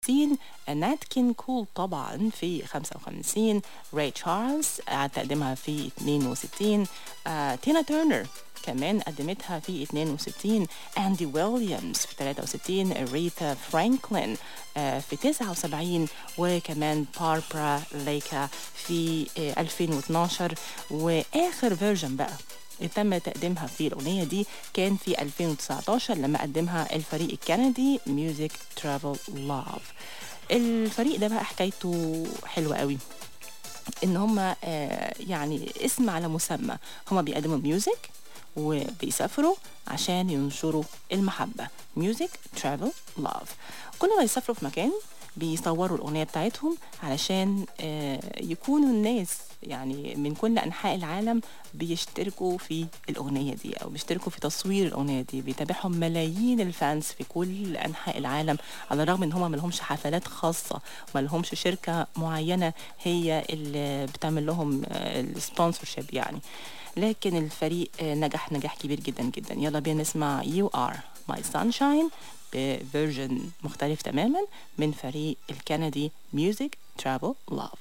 60 نات كين كول طبعا في 55 راي تشارلز تقدمها في 62 آه، تينا تيرنر كمان قدمتها في 62 أندي ويليامز في 63 ريثا فرانكلين آه، في 79 وكمان باربرا ليكا في آه، 2012 وآخر فيرجن بقى تم تقديمها في الأغنية دي كان في 2019 لما قدمها الفريق الكندي ميوزك ترافل لاف الفريق ده بقى حكايته حلوة قوي ان هم يعني اسم على مسمى هم بيقدموا ميوزك وبيسافروا عشان ينشروا المحبة ميوزك ترافل لاف كل ما يسافروا في مكان بيصوروا الأغنية بتاعتهم علشان آه، يكونوا الناس يعني من كل أنحاء العالم بيشتركوا في الأغنية دي أو بيشتركوا في تصوير الأغنية دي بيتابعهم ملايين الفانس في كل أنحاء العالم على الرغم إن هم ملهمش حفلات خاصة ملهمش شركة معينة هي اللي بتعمل لهم السبونسرشيب يعني لكن الفريق آه، نجح نجاح كبير جدا جدا يلا بينا نسمع You Are My Sunshine بفيرجن مختلف تماما من فريق الكندي ميوزك ترافل لاف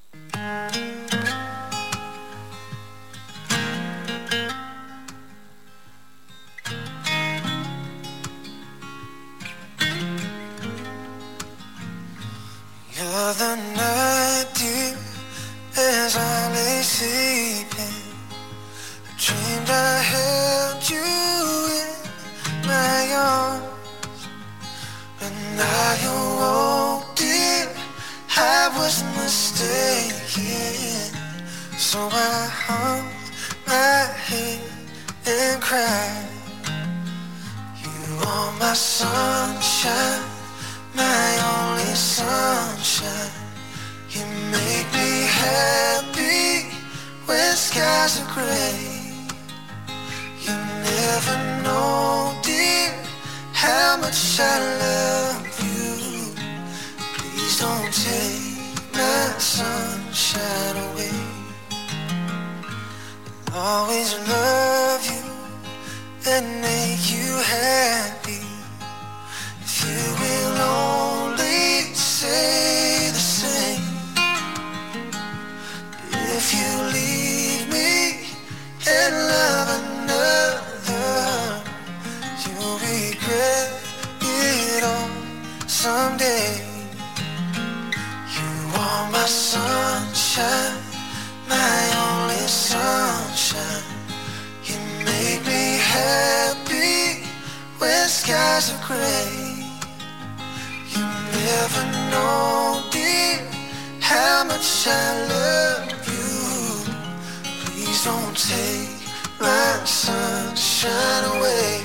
You're the night dew as I lay sleeping. I dreamed I held you in my arms. But now you awoke, dear. I was mistaken. So I hung my head and cried. You are my sunshine, my only sunshine. You make me happy when skies are gray. You never know, dear, how much I love you. Please don't take my sunshine away. I'll always love you and make you happy. If you will only say the same. If you leave me and love another, you'll regret it all someday. You are my sunshine, my only sunshine. You make me happy when skies are gray. You never know, dear, how much I love you. Please don't take my sunshine away.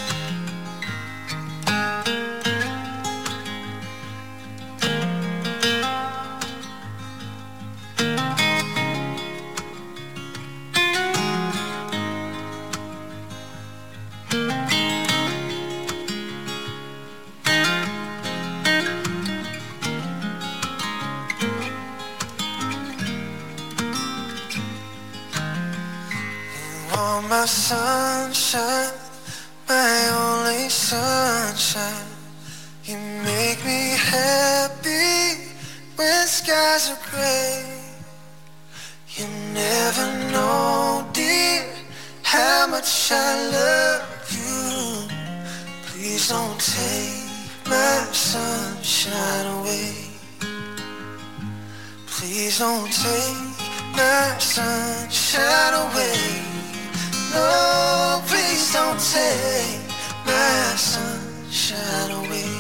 You are my sunshine, my only sunshine. You make me happy when skies are gray. You never know, dear, how much I love you. Please don't take my sunshine away. Please don't take my sunshine away. No, please don't take my sunshine away.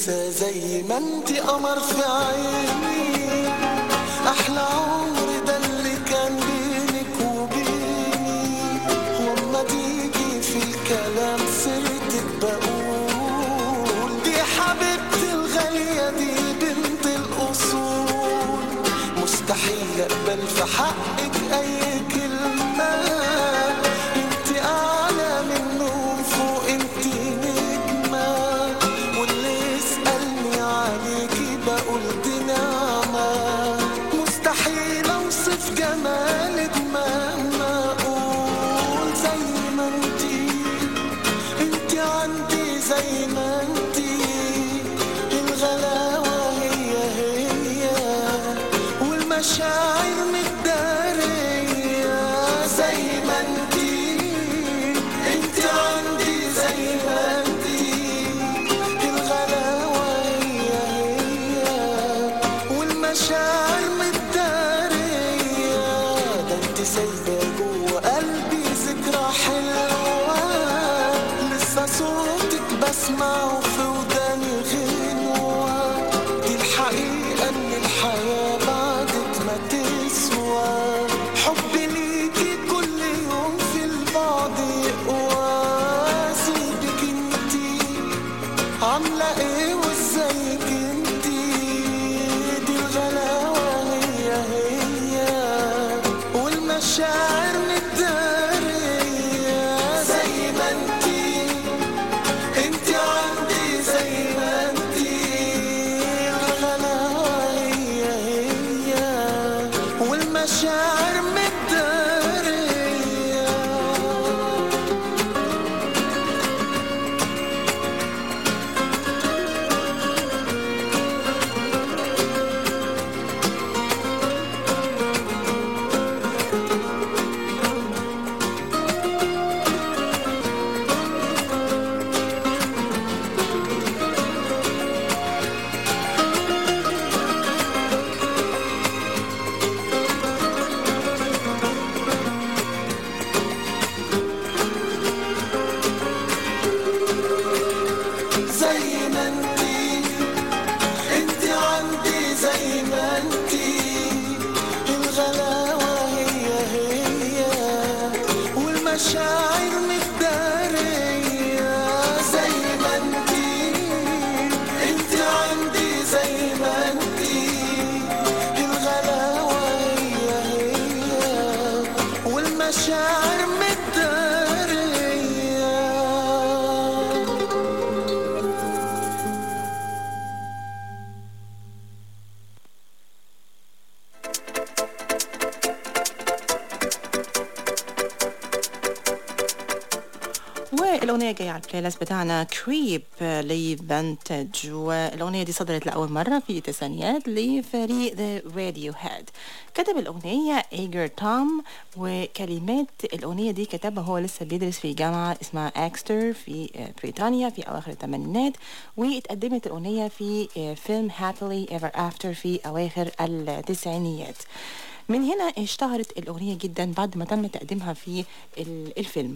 لسه زي ما انت قمر في عيني احلى عمر ده اللي كان بينك وبيني وما تيجي في الكلام سيرتك بقول دي حبيبتي الغالية دي بنت الأصول مستحيل أقبل في حقك أي كلمة انت أعلى منهم فوق انت نجمة واللي يسألني عليكي بقول دي نعمة مستحيل أوصف جمالك مهما أقول زي ما انتي انتي عندي زي ما انتي الغلاوة هي هي والمشاعر متدارية زي ما انتي انتي عندي زي ما انتي الغلاوة هي هي والمشاعر متدارية ده انت سايبة جوه قلبي ذكرى حلوة لسه صوتك بسمعه في وداني غنوة دي الحقيقة ان الحياة بعدك ما تسوى حبي ليكي كل يوم في البعد يقوى سيبك انتي عاملة ايه وازيك انتي دي الغلاوة هي هي والمشاعر متدارية زي ما انتي انتي عندي زي ما انتي الغلاوة هي هي والمشاعر متدارية زي ما انتي انتي عندي زي ما انتي الغلاوة هي هي والمشاعر متدارية زي ما انتي انتي عندي زي ما انتي الغلاوة هي هي والمشاعر متدارية والأغنية جاية على البلاي ليست بتاعنا كريب لفانتج والأغنية دي صدرت لأول مرة في التسعينيات لفريق ذا راديو هيد كتب الأغنية إيجر توم وكلمات الأغنية دي كتبها هو لسه بيدرس في جامعة اسمها أكستر في آه، بريطانيا في أواخر الثمانينات واتقدمت الأغنية في آه، فيلم Happily Ever After في أواخر التسعينيات من هنا اشتهرت الأغنية جدا بعد ما تم تقديمها في ال- الفيلم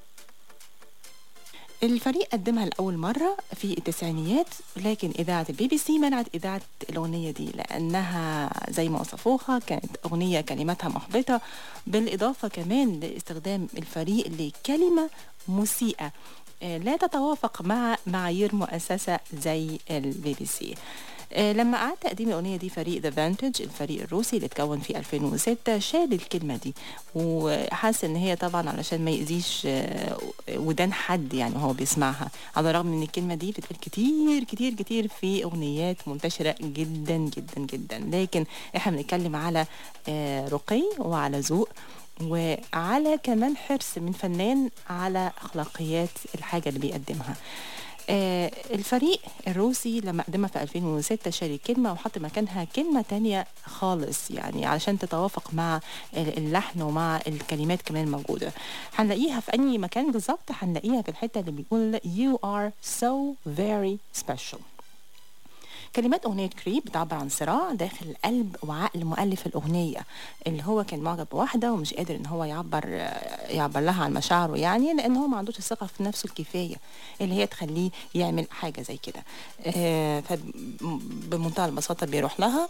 الفريق قدمها لأول مرة في التسعينيات لكن إذاعة البي بي سي منعت إذاعة الأغنية دي لأنها زي ما وصفوها كانت أغنية كلماتها محبطة بالإضافة كمان لاستخدام الفريق لكلمة مسيئة آه، لا تتوافق مع معايير مؤسسة زي البي بي سي آه، لما أعاد تقديم الأغنية دي فريق ذا فانتج الفريق الروسي اللي اتكون في 2006 شال الكلمة دي وحس إن هي طبعا علشان ما يأذيش آه، ودان حد يعني وهو بيسمعها على الرغم من إن الكلمة دي بتتقال كتير كتير كتير في أغنيات منتشرة جدا جدا جدا لكن إحنا بنتكلم على آه، رقي وعلى ذوق وعلى كمان حرص من فنان على أخلاقيات الحاجة اللي بيقدمها آه، الفريق الروسي لما قدمها في 2006 شال الكلمة وحط مكانها كلمة تانية خالص يعني علشان تتوافق مع ال- اللحن ومع الكلمات كمان موجودة هنلاقيها في أي مكان بالظبط هنلاقيها في الحتة اللي بيقول you are so very special كلمات أغنية كريب بتعبر عن صراع داخل قلب وعقل مؤلف الأغنية اللي هو كان معجب بواحدة ومش قادر إن هو يعبر يعبر لها عن مشاعره يعني لأن هو ما عندوش الثقة في نفسه الكفاية اللي هي تخليه يعمل حاجة زي كده آه، فبمنتهى البساطة بيروح لها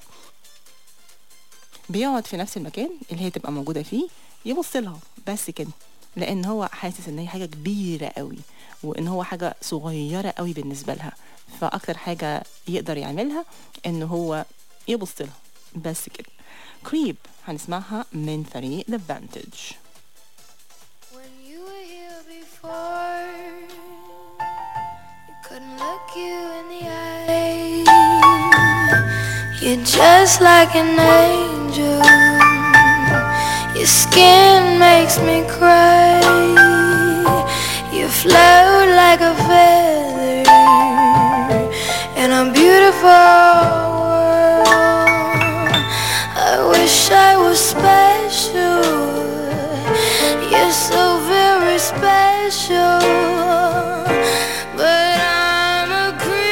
بيقعد في نفس المكان اللي هي تبقى موجودة فيه يبص لها بس كده لان هو حاسس ان هي حاجة كبيرة قوي وان هو حاجة صغيرة قوي بالنسبة لها فاكتر حاجة يقدر يعملها ان هو يبص لها بس كده كريب هنسمعها من فريق The Vantage When you were here before, you couldn't look you in the eye. You're just like an angel. Your skin makes me cry. You float like a feather in a beautiful world. I wish I was special. You're so very special. But I'm a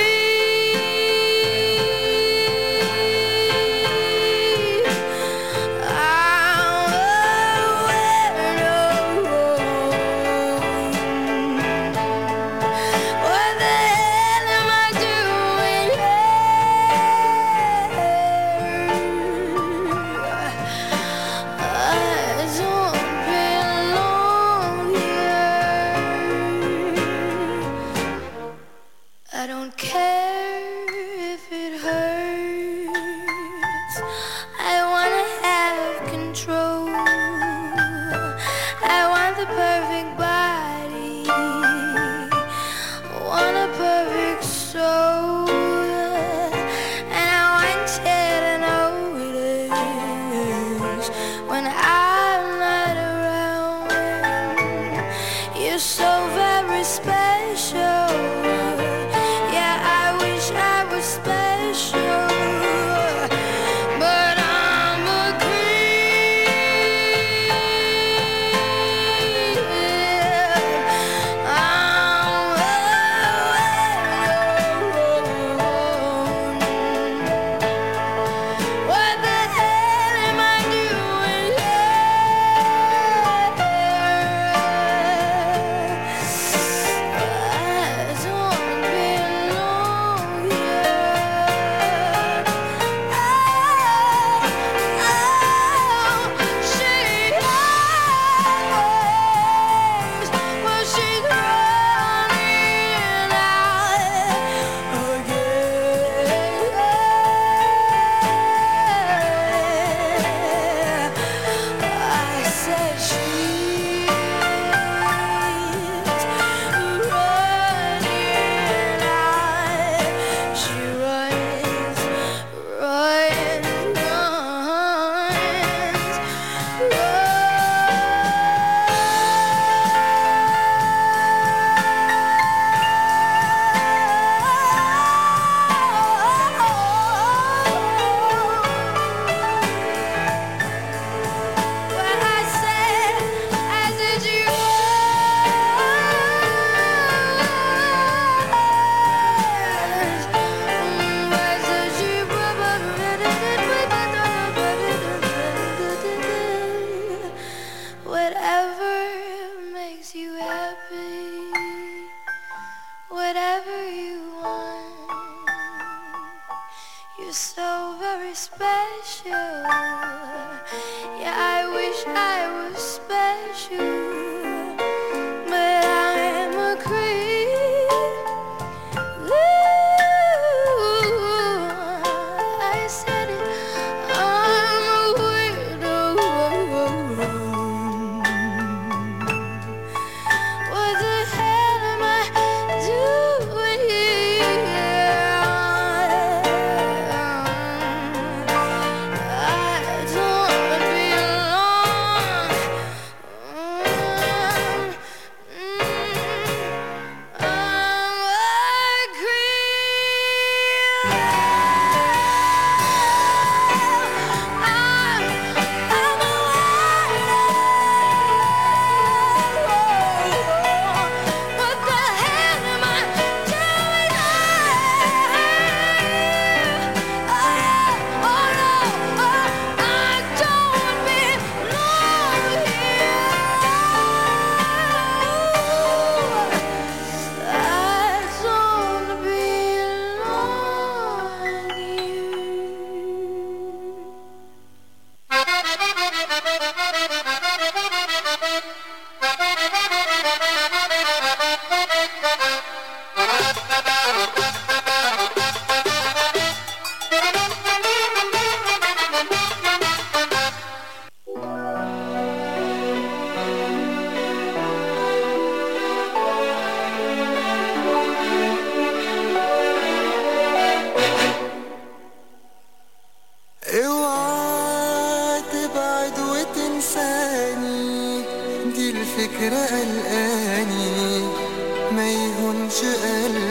creep. I'm a weirdo. What the hell am I doing here? I don't belong here. I don't care if it hurts. I wanna have control. I want the perfect body. Want a perfect soul. And I want you to notice when I'm not around. You're so very special. Yeah, I wish I was special. But I'm a creep. I'm what the hell am I doing here? I don't belong here. Oh, she knows, but she's running again. I said she's running out. She runs, runs, runs, What I said, I said you was. I said you Whatever makes you happy, whatever you want. You're so very special. Yeah, I wish I was special. But I'm a creep. Ooh, I said it. I'm a weirdo. What the hell am I doing here? I don't belong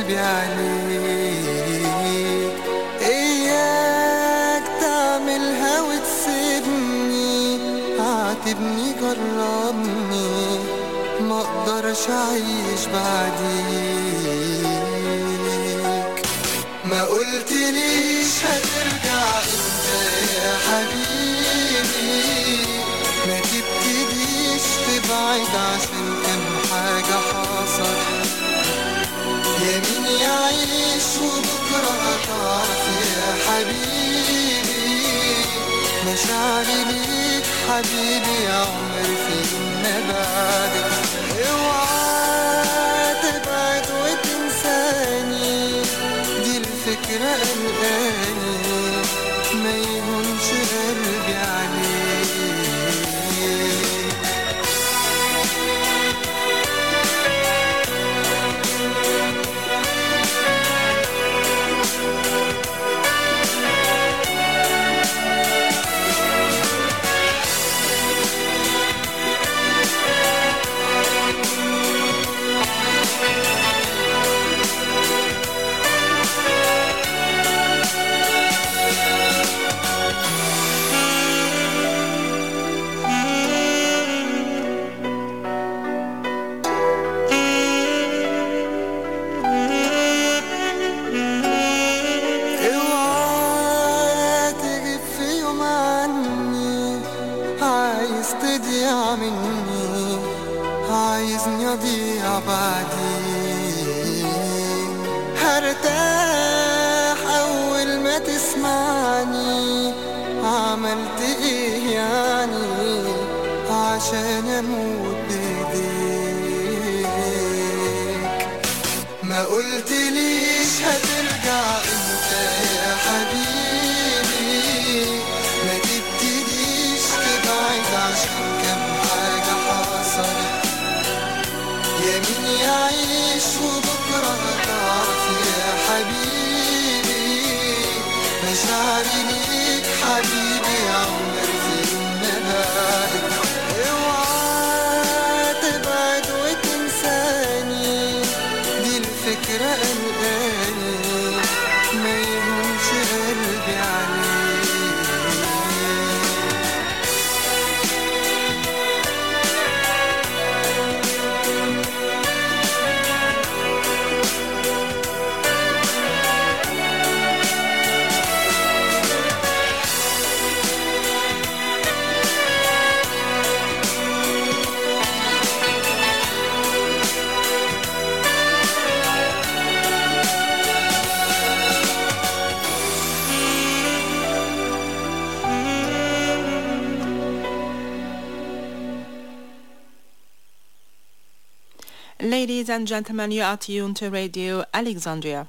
قلبي عليك إياك تعملها وتسيبني عاتبني جربني ما اقدرش اعيش بعديك ما قلتليش هترجع امتى يا حبيبي ما تبتديش تبعد عشان كان حاجة حصل يمين يعيش وبكرة هتعرف يا حبيبي مشاعري ليك حبيبي يا عمري فينا بعدك اوعى تبعد وتنساني دي الفكرة قلقاني ما يهونش قلبي عليك اوعى تغيب في يوم عني عايز تضيع مني عايزني اضيع بعديك هرتاح اول ما تسمعني عملت ايه يعني عشان اموت بايديك ما قلتليش هترجع امتى يا حبيبي ما تبتديش تبعد عشان كم حاجة حصلت يمين يعيش وبكرة هتعرف يا حبيبي مشاعري ليك حبيبي يا عمري فينا بعدك اوعى تبعد وتنساني دي الفكرة قلقاني ما يهونش قلبي عليك Ladies and gentlemen, you are tuned to Radio Alexandria.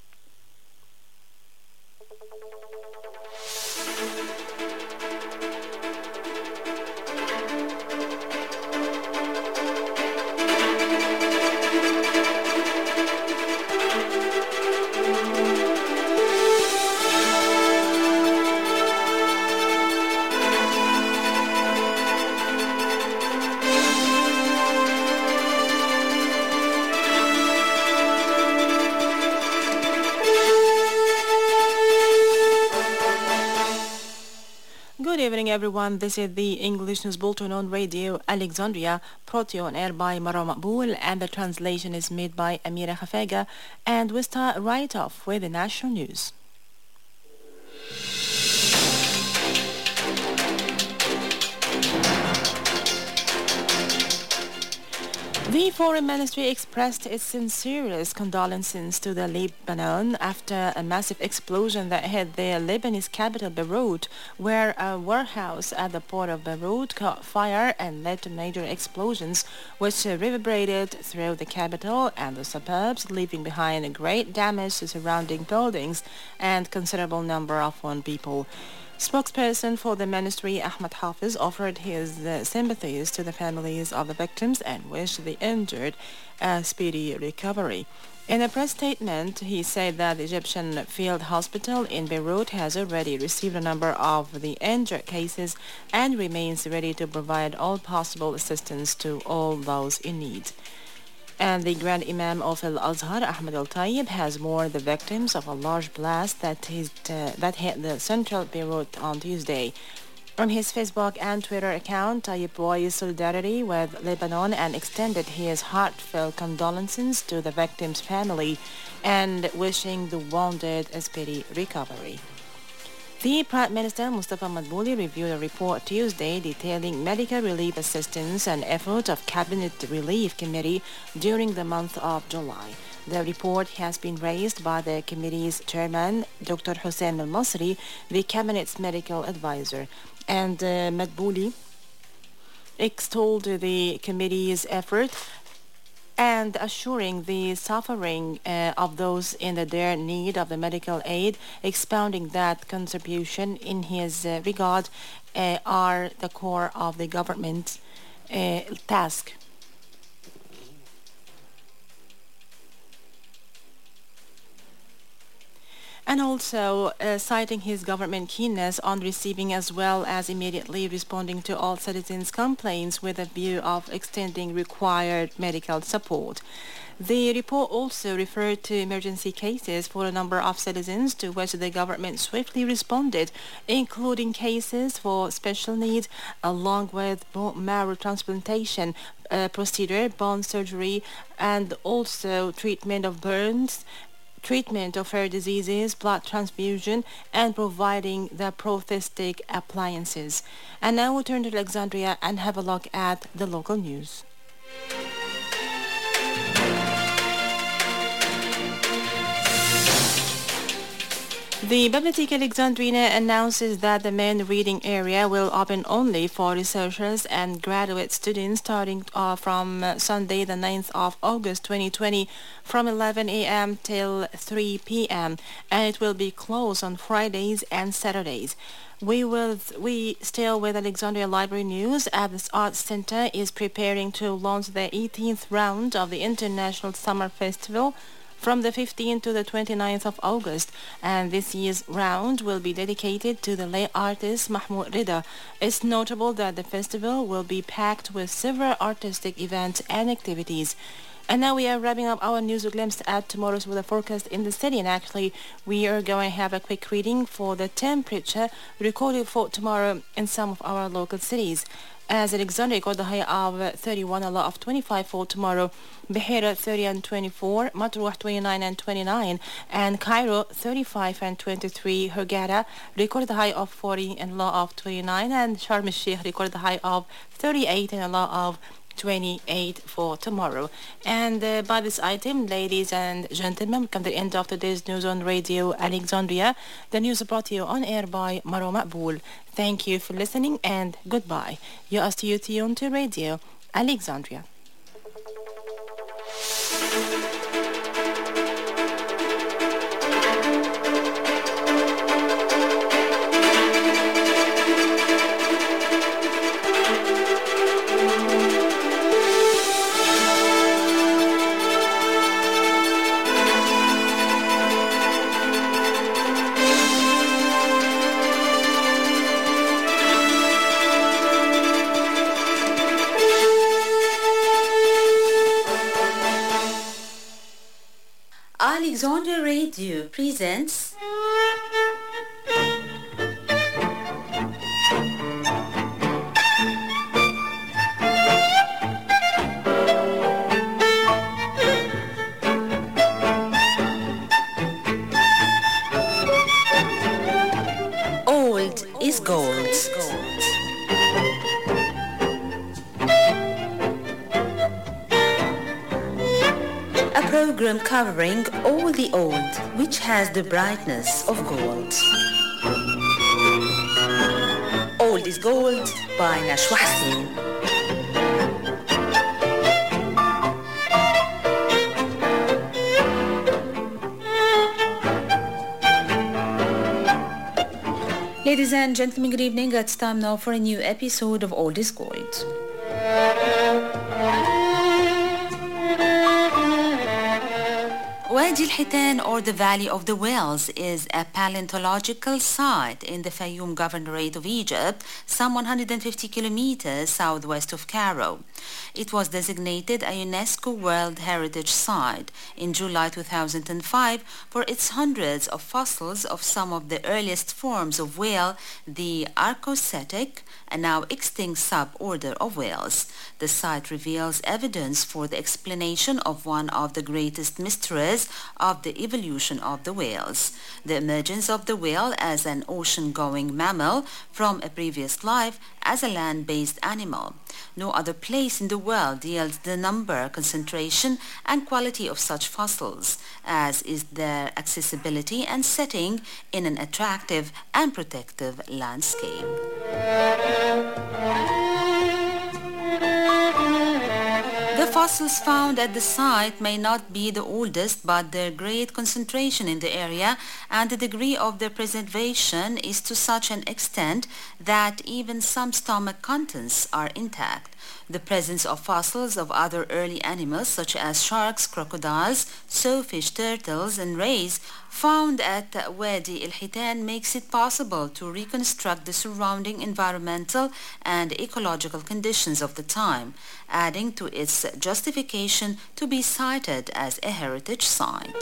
Good evening, everyone. This is the English News Bulletin on Radio Alexandria, brought to you on air by Mara Maqbool, and the translation is made by Amira Khafega. And we start right off with the national news. The Foreign Ministry expressed its sincerest condolences to the Lebanon after a massive explosion that hit the Lebanese capital Beirut, where a warehouse at the port of Beirut caught fire and led to major explosions, which reverberated through the capital and the suburbs, leaving behind great damage to surrounding buildings and considerable number of wounded people. Spokesperson for the ministry, Ahmad Hafiz, offered his uh, sympathies to the families of the victims and wished the injured a speedy recovery. In a press statement, he said that the Egyptian field hospital in Beirut has already received a number of the injured cases and remains ready to provide all possible assistance to all those in need. And the Grand Imam of Al Azhar, Ahmed Al Tayyib, has mourned the victims of a large blast that, hit, uh, that hit the central Beirut on Tuesday. On his Facebook and Twitter account, Tayyip voiced solidarity with Lebanon and extended his heartfelt condolences to the victims' family and wishing the wounded a speedy recovery. The Prime Minister Mustafa Madbouli reviewed a report Tuesday detailing medical relief assistance and efforts of Cabinet Relief Committee during the month of July. The report has been raised by the committee's chairman, Dr. Hussein Al-Masri, the Cabinet's medical advisor, and uh, Madbouli extolled the committee's effort and assuring the suffering uh, of those in the dire need of the medical aid, expounding that contribution in his uh, regard uh, are the core of the government's uh, task. and also uh, citing his government keenness on receiving as well as immediately responding to all citizens' complaints with a view of extending required medical support. The report also referred to emergency cases for a number of citizens to which the government swiftly responded, including cases for special needs along with bone marrow transplantation uh, procedure, bone surgery, and also treatment of burns treatment of rare diseases, blood transfusion, and providing the prosthetic appliances. And now we'll turn to Alexandria and have a look at the local news. The Bibliotheca Alexandrina announces that the main reading area will open only for researchers and graduate students starting uh, from uh, Sunday the 9th of August 2020 from 11 a.m. till 3 p.m. and it will be closed on Fridays and Saturdays. We will we still with Alexandria Library News as the Arts Center is preparing to launch the 18th round of the International Summer Festival from the 15th to the 29th of August, and this year's round will be dedicated to the late artist Mahmoud Rida. It's notable that the festival will be packed with several artistic events and activities. And now we are wrapping up our news glimpse at tomorrow's weather forecast in the city. And actually, we are going to have a quick reading for the temperature recorded for tomorrow in some of our local cities. As Alexandria got the high of 31, a lot of 25 for tomorrow. Beira 30 and 24, Matruh 29 and 29, and Cairo 35 and 23. Hurghada recorded the high of 40 and a low of 29, and Sharm el-Sheikh recorded the high of 38 and a low of 28 for tomorrow. And uh, by this item, ladies and gentlemen, we come to the end of today's news on Radio Alexandria. The news brought to you on air by Maro Makboul. Thank you for listening and goodbye. You are still tuned to Radio Alexandria. Alexandria Radio presents Old is Gold. A program covering all the old, which has the brightness of gold. Old is Gold by Nashwa Hassin. Ladies and gentlemen, good evening. It's time now for a new episode of Old is Gold. Wadi al-Hitan or the Valley of the Whales is a paleontological site in the Fayoum Governorate of Egypt, some 150 kilometers southwest of Cairo. It was designated a UNESCO World Heritage Site in July 2005 for its hundreds of fossils of some of the earliest forms of whale, the Archocetic, a now extinct suborder of whales. The site reveals evidence for the explanation of one of the greatest mysteries of the evolution of the whales, the emergence of the whale as an ocean-going mammal from a previous life as a land-based animal. No other place in the world yields the number, concentration, and quality of such fossils, as is their accessibility and setting in an attractive and protective landscape. The fossils found at the site may not be the oldest, but their great concentration in the area and the degree of their preservation is to such an extent that even some stomach contents are intact. The presence of fossils of other early animals such as sharks, crocodiles, sawfish, turtles, and rays found at Wadi el-Hitan makes it possible to reconstruct the surrounding environmental and ecological conditions of the time, adding to its justification to be cited as a heritage site.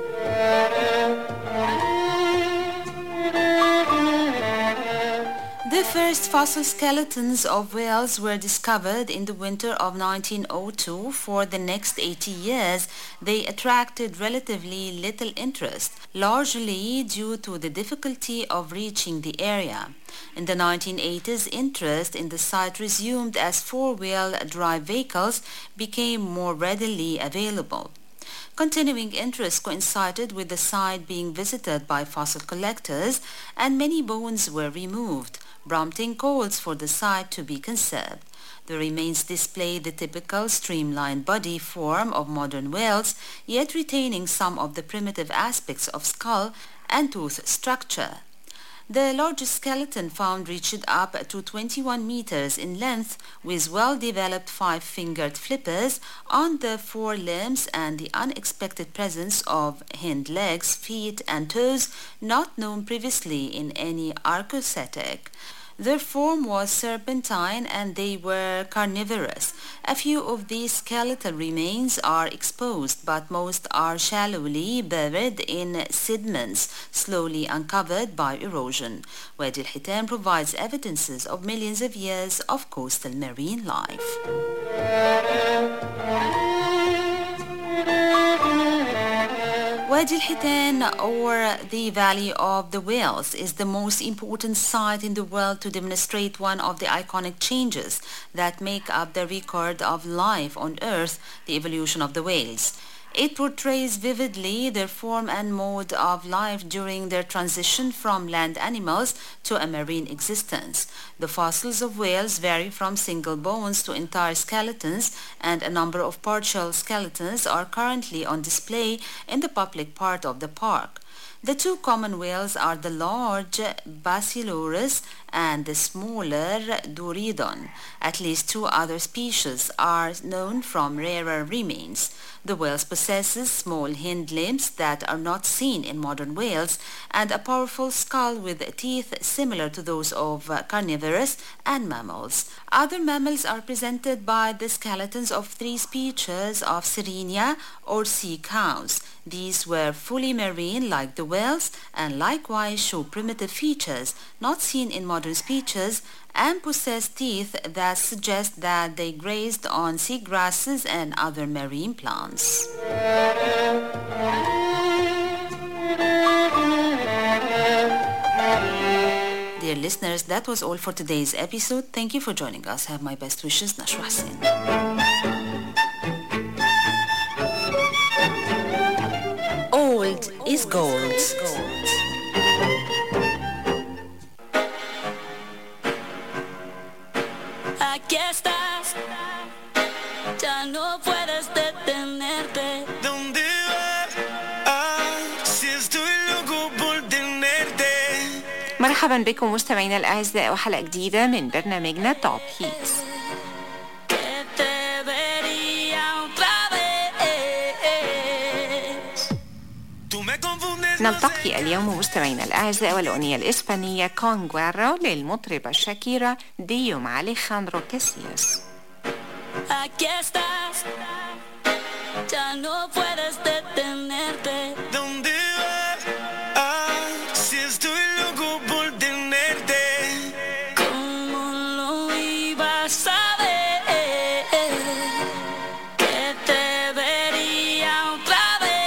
The first fossil skeletons of whales were discovered in the winter of 1902. For the next 80 years, they attracted relatively little interest, largely due to the difficulty of reaching the area. In the 1980s, interest in the site resumed as four-wheel drive vehicles became more readily available. Continuing interest coincided with the site being visited by fossil collectors and many bones were removed prompting calls for the site to be conserved. The remains display the typical streamlined body form of modern whales, yet retaining some of the primitive aspects of skull and tooth structure. The largest skeleton found reached up to 21 meters in length with well-developed five-fingered flippers on the forelimbs and the unexpected presence of hind legs, feet, and toes not known previously in any archocetic. Their form was serpentine and they were carnivorous. A few of these skeletal remains are exposed, but most are shallowly buried in sediments, slowly uncovered by erosion. Wadi al-Hitan provides evidences of millions of years of coastal marine life. Wadi al-Hitan or the Valley of the Whales is the most important site in the world to demonstrate one of the iconic changes that make up the record of life on Earth, the evolution of the whales. It portrays vividly their form and mode of life during their transition from land animals to a marine existence. The fossils of whales vary from single bones to entire skeletons, and a number of partial skeletons are currently on display in the public part of the park. The two common whales are the large Basilourus and the smaller Dorydon. At least two other species are known from rarer remains. The whale possesses small hind limbs that are not seen in modern whales and a powerful skull with teeth similar to those of carnivorous and mammals. Other mammals are presented by the skeletons of three species of Sirenia or sea cows. These were fully marine like the whales and likewise show primitive features not seen in modern species and possess teeth that suggest that they grazed on sea grasses and other marine plants. Dear listeners, that was all for today's episode. Thank you for joining us. Have my best wishes, Nashwa Hussain. Old is gold. Aquí estás, ya no puedes detenerte. ¿Dónde vas? Ah, si estoy loco por tenerte. مرحبا بكم مستمعينا الأعزاء وحلقة جديدة من برنامجنا توب هيتس Que te vería otra vez. Tú me confundes, no sé نلتقي اليوم مستمعينا الأعزاء والأغنية الإسبانية كونغويرو للمطربة شاكيرا ديوم أليخاندرو كاسياس Aquí estás, ya no puedes detenerte. dónde vas. Ah, si estoy loco por tenerte. ¿Cómo lo ibas a ver? Que te vería otra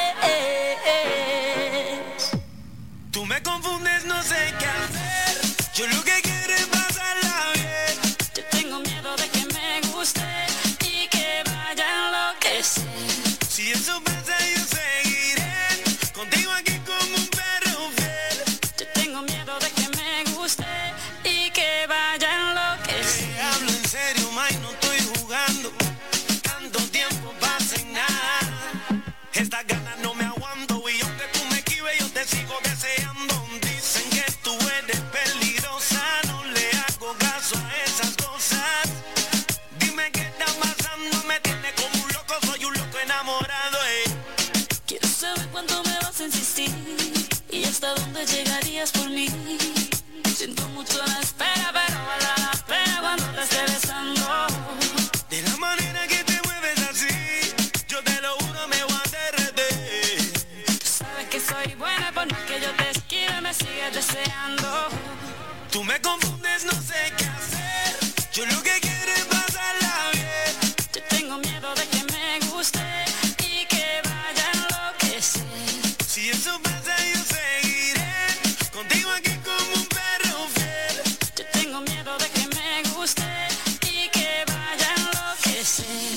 vez. Tú me confundes, no sé qué hacer. Yo lo que quiero es pasarla bien. Yo tengo miedo de que me guste y que vaya a enloquecer. Si eso pasa, yo seguiré contigo aquí como un perro fiel. Yo tengo miedo de que me guste y que vaya a enloquecer. Te hablo en serio, May, no estoy jugando. Tanto tiempo pasa en nada. Estas ganas no me aguanto y aunque tú me esquives, yo te sigo deseando. Dicen que tú eres peligrosa, no le hago caso a esas cosas. Dime qué está pasando, me tiene como un loco, soy un loco enamorado. Eh. Quiero saber cuánto me vas a insistir y hasta dónde llegarías por mí. Siento mucho la espera, pero vale la pena cuando te esté besando. De la manera que te mueves así, yo te lo juro, me voy a derretir. Tú sabes que soy buena por más que yo te esquive, me sigues deseando. Tú me confundes, no sé qué hacer. Yo lo que quiero es pasarla bien. Yo tengo miedo de que me guste y que vaya a enloquecer. Si eso pasa, yo seguiré contigo aquí como un perro fiel. Yo tengo miedo de que me guste y que vaya a enloquecer.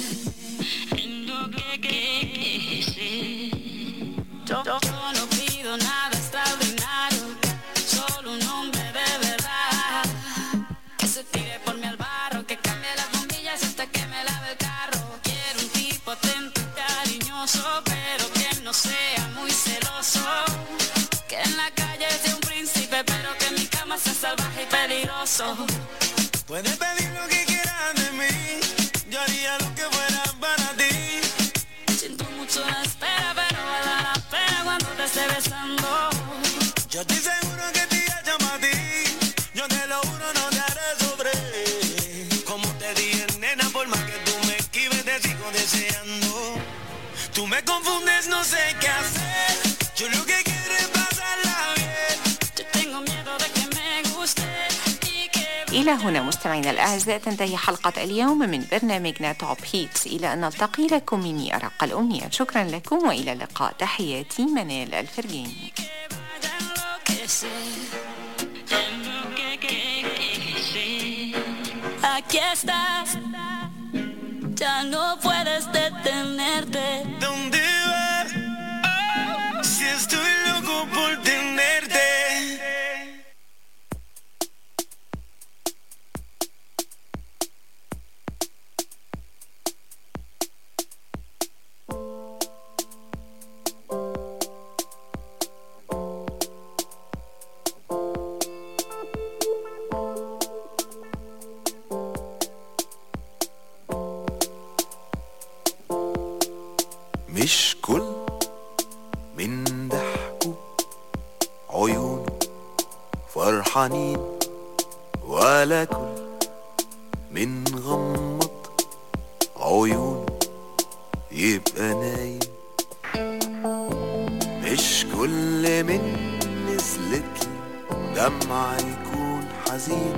Yo, yo- yo no pido nada extraordinario, solo un hombre de verdad. Que se tire por mí al barro, que cambie las bombillas hasta que me lave el carro. Quiero un tipo atento y cariñoso, pero que no sea muy celoso. Que en la calle sea un príncipe, pero que en mi cama sea salvaje y peligroso. Puedes pedir lo que quieras de mí. Yo haría lo que fuera para ti. Siento mucho la espera, pero vale la pena cuando te esté besando. Yo estoy seguro que te llamo a ti. Yo te lo juro, no te haré sobre. Como te dije, nena, por más que tú me esquives, te sigo deseando. Tú me confundes, no sé qué hacer. Yo lo que quiero es pasarla bien. Yo tengo miedo de que me guste y que إلى هنا مستمعينا الأعزاء تنتهي حلقة اليوم من برنامجنا توب هيتس إلى أن نلتقي لكم مني أرق الأمنيات شكرا لكم وإلى اللقاء تحياتي منال الفرجاني vaya a enloquecer. Aquí estás, ya no puedes detenerte. ¿Dónde vas? Si estoy loco por tenerte. مش كل من ضحكوا عيونه فرحانين ولا كل من غمض عيونه يبقى نايم مش كل من نزلت دمعة يكون حزين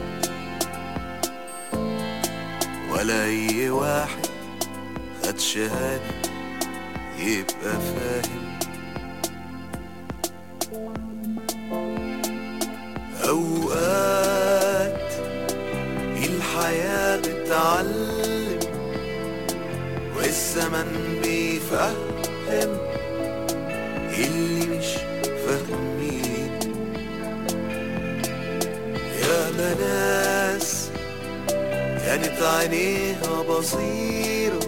ولا أي واحد خد شهادة يبقى فاهم أوقات الحياة بتعلم والزمن بيفهم اللي مش فاهمين يا ناس كانت عينيها بصيره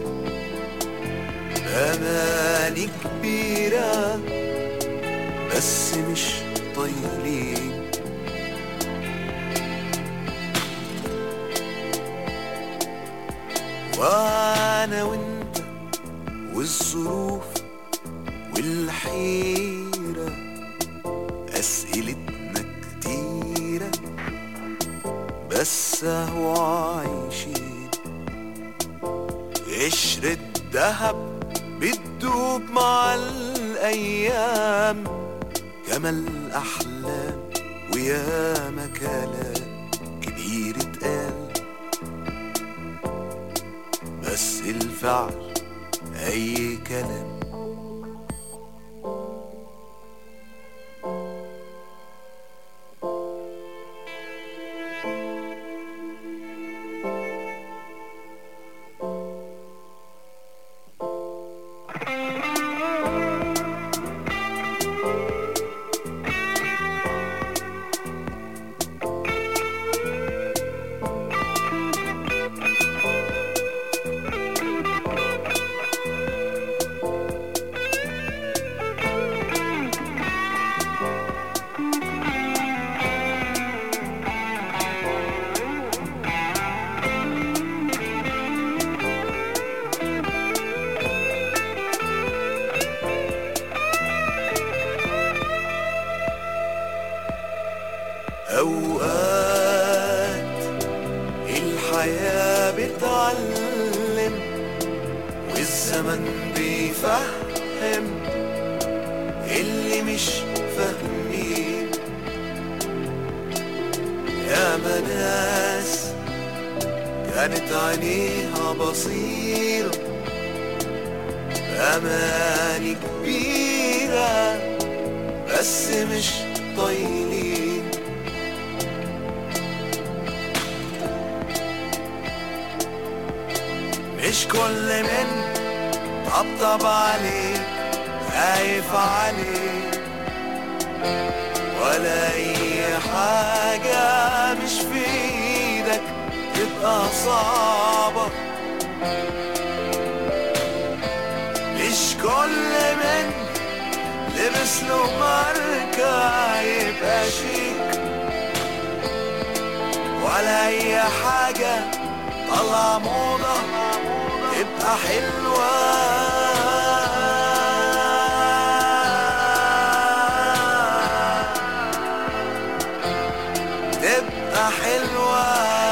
أماني كبيرة بس مش طايلين وأنا وأنت والظروف والحيرة لسه وعايشين قشر الدهب بتدوب مع الأيام جمل أحلام وياما كلام كبير اتقال بس الفعل أي كلام أوقات الحياة بتعلم والزمن بيفهم اللي مش فاهمين يا ناس كانت عينيها بصيرة أماني كبيرة بس مش طايلين مش كل من طبطب عليك خايف عليك ولا اي حاجة مش في ايدك تبقى صعبة مش كل من لبس له ماركة يبقى شيك ولا اي حاجة طلع موضة تبقى حلوة تبقى حلوة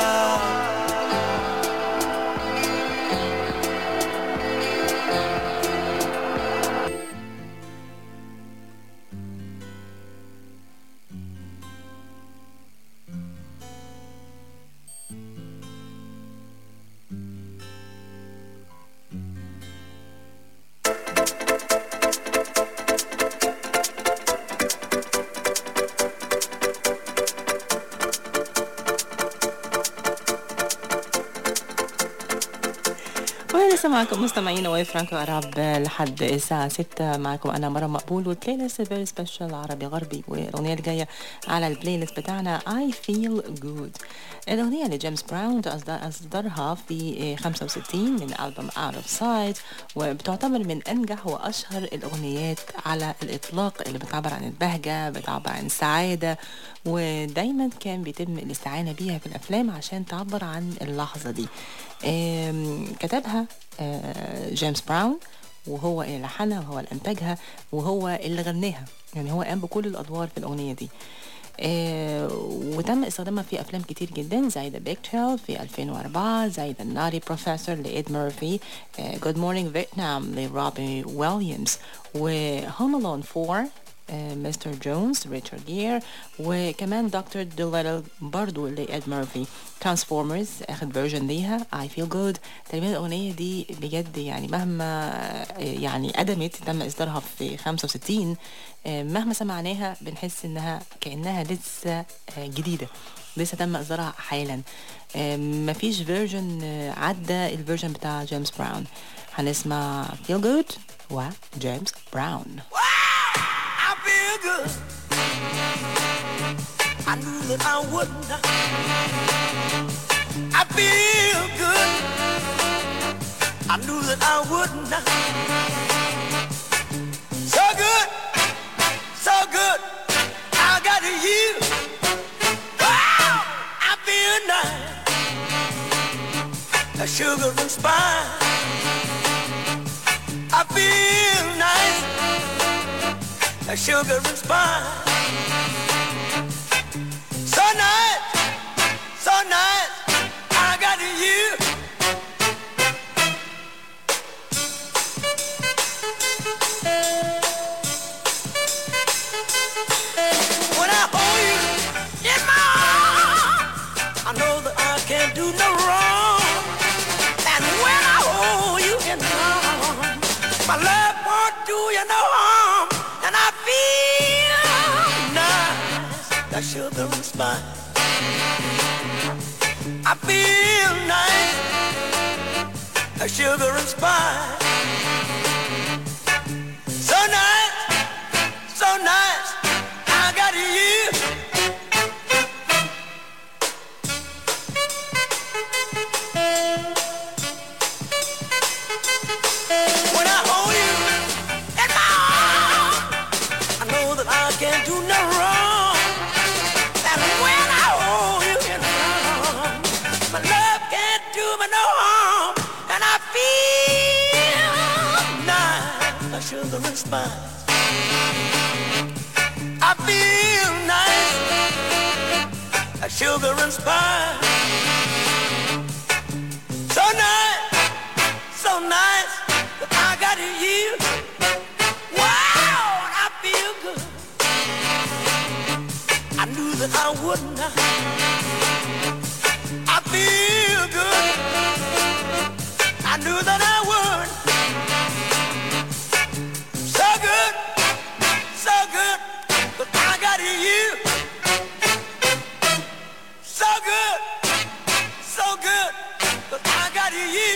ولسه معكم مستمعين واي فرانكو عرب لحد الساعة 6 معكم أنا مرة مقبول والبلاي ليست فيري سبيشال عربي غربي والأغنية الجاية على البلاي ليست بتاعنا I Feel Good الأغنية اللي جيمس براون أصدر- أصدرها في 65 من ألبوم Out of Sight وبتعتبر من أنجح وأشهر الأغنيات على الإطلاق اللي بتعبر عن البهجة بتعبر عن السعادة ودايما كان بيتم الاستعانة بيها في الأفلام عشان تعبر عن اللحظة دي آم، كتبها آه، جيمس براون وهو اللي لحنها وهو اللي انتجها وهو اللي غناها يعني هو قام بكل الادوار في الاغنيه دي آه وتم استخدامها في افلام كتير جدا زي ذا بيج تشيل في 2004 زي ذا ناري بروفيسور لايد مورفي جود مورنينج فيتنام لروبي ويليامز وهوم الون 4 مستر جونز ريتشارد جير وكمان دكتور دوليتل برضو لإد مورفي ترانسفورمرز اخد فيرجن ليها I feel good تقريبا الأغنية دي بجد يعني مهما آه، يعني قدمت تم إصدارها في 65 آه، مهما سمعناها بنحس إنها كأنها لسه آه، جديدة لسه تم إصدارها حالا آه، مفيش فيرجن عدى الفيرجن بتاع جيمس براون هنسمع feel good وجيمس براون I feel good. I knew that I would not. I feel good. I knew that I would not. So good, so good. I got you. Wow, I feel nice. A sugar and spice. I feel nice like sugar and spice. So nice, so nice. like sugar and spice. I feel nice like sugar and spice. So nice, so nice. I got you. When I hold you in my arms, I know that I can't do no wrong. And when I hold you in my arms, my love can't do me no harm. And I feel nice like sugar and spice. I feel nice like sugar and spice. So nice, so nice that I got you. Wow, I feel good. I knew that I would not. I feel good. I knew that I would. So good, so good, but I got you. So good, so good, but I got you.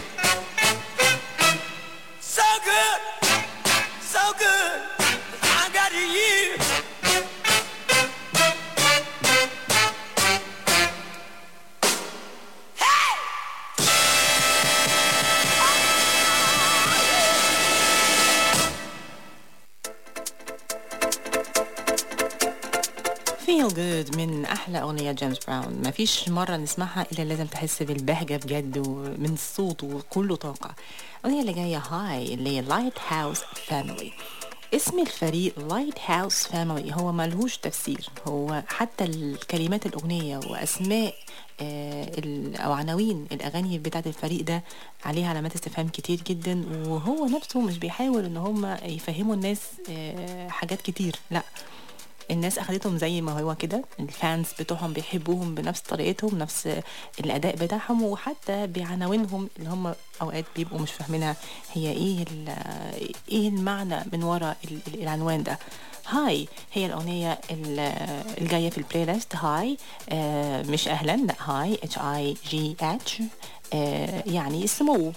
So good, so good, but I got you. Feel Good من أحلى أغنية جيمس براون ما فيش مرة نسمعها إلا لازم تحس بالبهجة بجد ومن الصوت وكله طاقة الأغنية اللي جاية هاي اللي هي لايت هاوس فاميلي اسم الفريق لايت هاوس فاميلي هو ملهوش تفسير هو حتى الكلمات الأغنية وأسماء آه، ال- أو عناوين الأغاني بتاعت الفريق ده عليها علامات استفهام كتير جدا وهو نفسه مش بيحاول إن هم يفهموا الناس آه، حاجات كتير لأ الناس اخدتهم زي ما هو كده الفانز بتوعهم بيحبوهم بنفس طريقتهم نفس الاداء بتاعهم وحتى بعناوينهم اللي هم اوقات بيبقوا مش فاهمينها هي ايه ال- ايه المعنى من وراء ال- ال- العنوان ده هاي هي الأغنية ال- الجاية في البلاي ليست هاي آه، مش أهلا لا هاي اتش اي جي اتش يعني سمو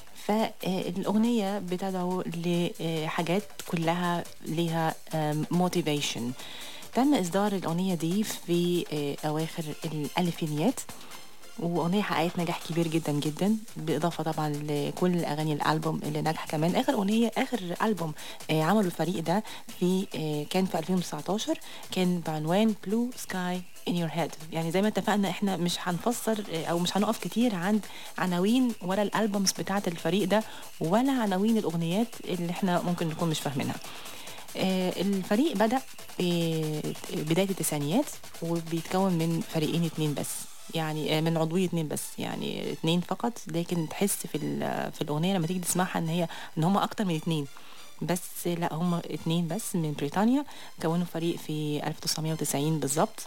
فالأغنية بتدعو لحاجات كلها ليها موتيفيشن تم إصدار الأغنية دي في آه، أواخر الألفينيات وأغنية حققت نجاح كبير جدا جدا بالإضافة طبعا لكل أغاني الألبوم اللي ناجحة كمان آخر أغنية آخر ألبوم آه، عمله الفريق ده في آه، كان في 2019 كان بعنوان بلو سكاي in your head يعني زي ما اتفقنا احنا مش هنفسر آه، او مش هنقف كتير عند عناوين ولا الالبومز بتاعه الفريق ده ولا عناوين الاغنيات اللي احنا ممكن نكون مش فاهمينها آه، الفريق بدأ في بداية التسعينيات وبيتكون من فريقين اتنين بس يعني آه، من عضوية اتنين بس يعني اتنين فقط لكن تحس في ال- في الأغنية لما تيجي تسمعها إن هي إن هم أكتر من اتنين بس لا هم اتنين بس من بريطانيا كونوا فريق في 1990 بالظبط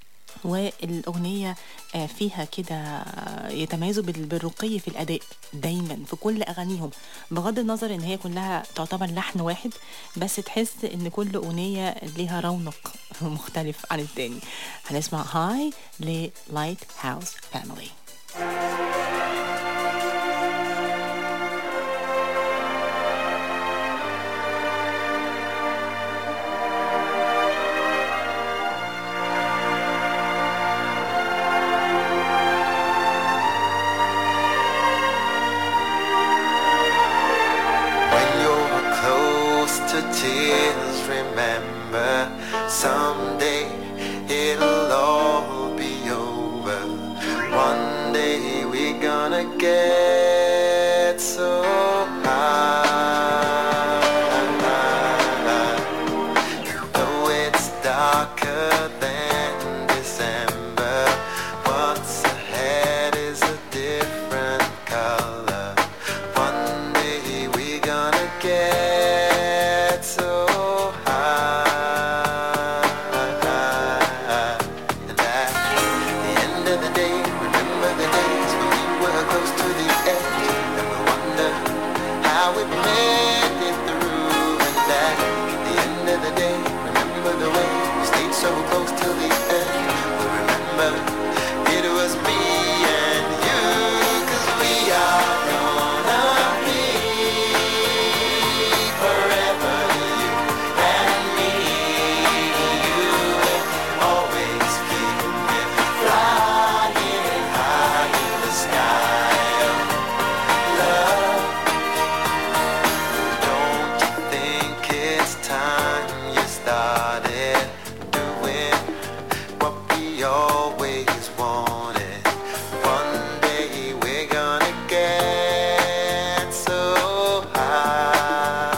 والأغنية آه، فيها كده يتميزوا بال- بالرقي في الأداء دايما في كل أغانيهم بغض النظر إن هي كلها تعتبر لحن واحد بس تحس إن كل أغنية ليها رونق مختلف عن التاني هنسمع هاي للايت هاوس فاميلي When you're close to tears, remember someday it'll all be over. One day we're gonna get so high. Though it's darker than December, what's ahead is a different color. One day we're gonna get so high. And at the end of the day, remember the days when we were close to the edge, and we wonder how we made it through. And at the end of the day, remember the way we stayed so close till started doing what we always wanted. One day we're gonna get so high.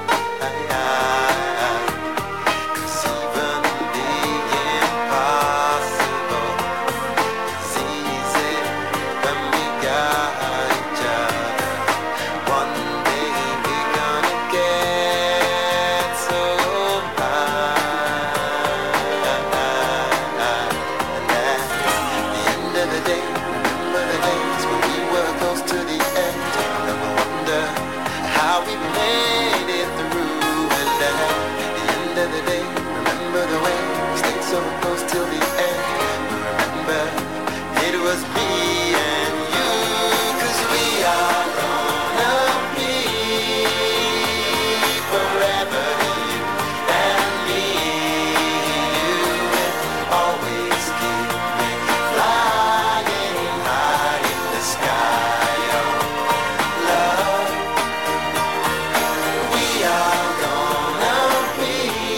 'Cause even the impossible is easy when we got each other. One day we're gonna get so high. And at the end of the day, remember the days when we were close to the end. And we wonder how we made it through. And at the end of the day, remember the way we stayed so close till the end. We remember it was me and you. 'Cause we are gonna be forever you and me. You will always keep me flying high in the sky. Oh, love, we are gonna be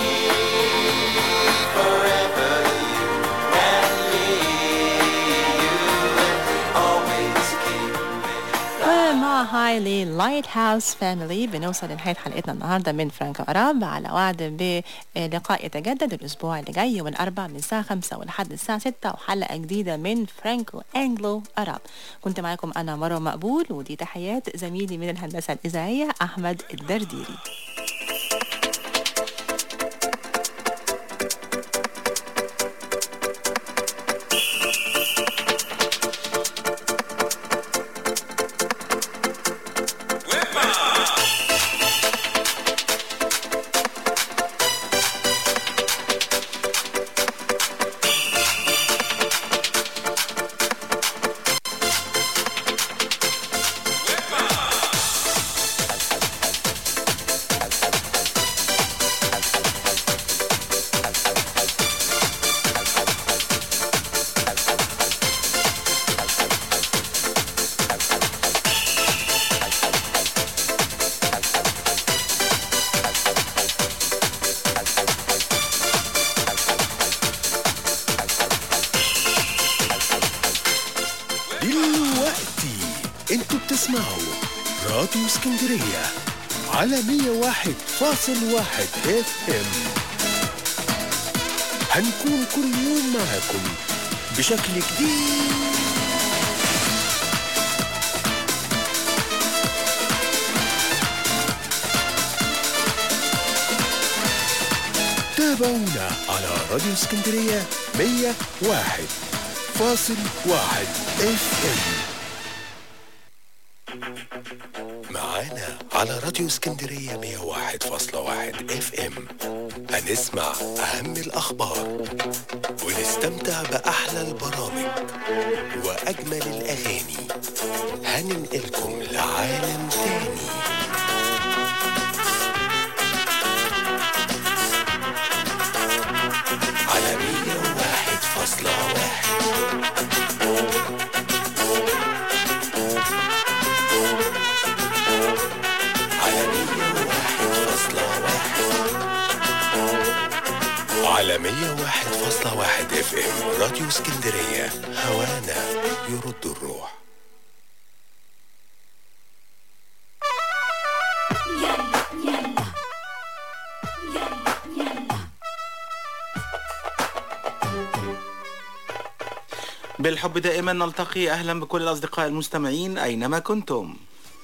forever you and me. You will always keep me. ومع هايلي لايت هاوس فاميلي بنوصل لنهاية حلقتنا النهاردة من فرانكو أراب على وعد بلقاء يتجدد الأسبوع اللي جاي يوم الأربع من الساعة 5 ولحد الساعة 6 وحلقة جديدة من فرانكو أنجلو أراب كنت معاكم أنا مروة مقبول ودي تحيات زميلي من الهندسة الإذاعية أحمد الدرديري دلوقتي انتوا بتسمعوا راديو اسكندرية على 101.1 اف ام هنكون كل يوم معاكم بشكل جديد تابعونا على راديو اسكندرية 101.1 اف ام معانا على راديو اسكندرية 101.1 اف ام هنسمع أهم الأخبار ونستمتع بأحلى البرامج وأجمل الأغاني هننقلكم لعالم تاني على 101.1 على 101.1 على 101.1 اف ام راديو اسكندرية هوانا يرد الروح بالحب دائما نلتقي أهلا بكل الأصدقاء المستمعين أينما كنتم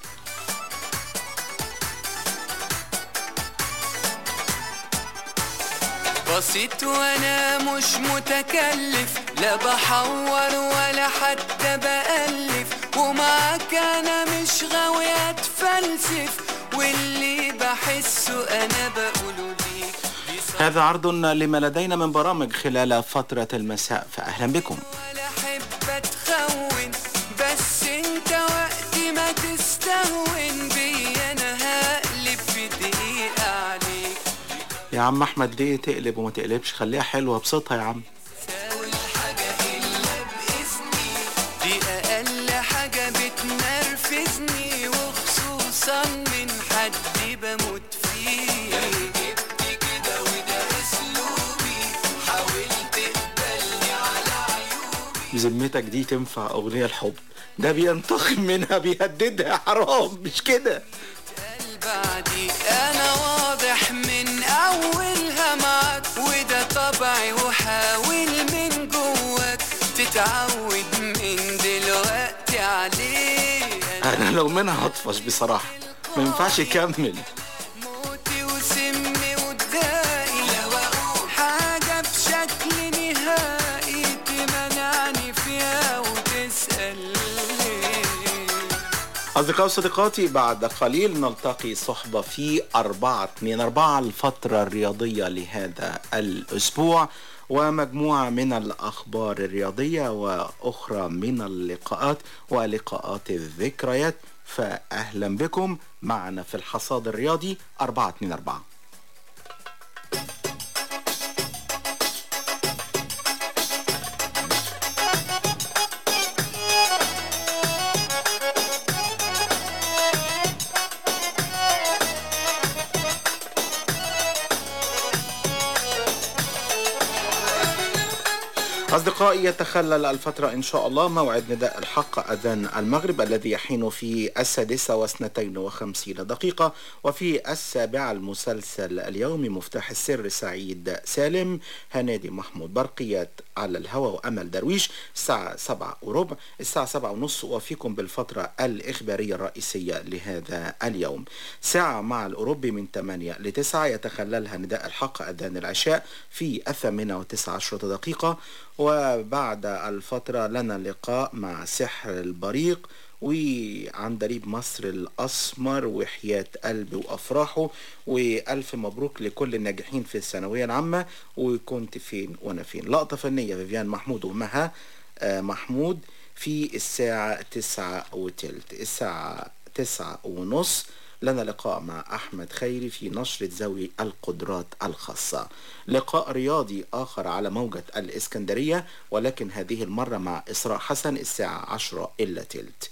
بسيط وانا مش متكلف لا بحور ولا حتى بألف ومعاك انا مش غاوي اتفلسف واللي بحسه انا بقوله ليك هذا عرض لما لدينا من برامج خلال فترة المساء فأهلا بكم ولا احب اتخون بس انت وقت ما تستهون بي انا هقلب في دقيقة عليك يا عم أحمد ليه تقلب وما تقلبش خليها حلوة ابسطها يا عم ساوي الحاجة إلا بإذني دي أقل حاجة بتنرفزني وخصوصا من حد بموت فيه جبت كده ودارس بذمتك دي تنفع اغنيه الحب ده بينتقم منها بيهددها حرام مش كده بعدي انا واضح من اولها معاك وده طبعي وحاول من جواك تتعود من دلوقتي عليه انا لو منها هطفش بصراحه ما ينفعش يكمل موتي وسمي ودائي لو اقول حاجة بشكل نهائي تمنعني فيها وتسأل ليه أصدقائي وصديقاتي بعد قليل نلتقي صحبة في أربعة اتنين أربعة الفترة الرياضية لهذا الأسبوع ومجموعة من الأخبار الرياضية وأخرى من اللقاءات ولقاءات الذكريات فأهلا بكم معنا في الحصاد الرياضي أربعة اتنين أربعة أصدقائي يتخلل الفترة إن شاء الله موعد نداء الحق أذان المغرب الذي يحين في السادسة واثنتين وخمسين دقيقة وفي السابعة المسلسل اليومي مفتاح السر سعيد سالم هنادي محمود برقيات على الهوى وأمل درويش الساعة سبعة وربع الساعة سبعة ونص وفيكم بالفترة الإخبارية الرئيسية لهذا اليوم ساعة مع الأوروبي من 8 ل 9 يتخللها نداء الحق أذان العشاء في الثامنة وتسعة عشرة دقيقة وبعد الفترة لنا لقاء مع سحر البريق وعندليب مصر الأسمر وحياة قلبي وأفراحه وألف مبروك لكل الناجحين في الثانوية العامة وكنت فين وأنا فين لقطة فنية فيفيان محمود ومها آه، محمود في الساعة تسعة وتلت الساعة تسعة ونص لنا لقاء مع أحمد خيري في نشرة ذوي القدرات الخاصة لقاء رياضي آخر على موجة الإسكندرية ولكن هذه المرة مع إسراء حسن الساعة عشرة إلا تلت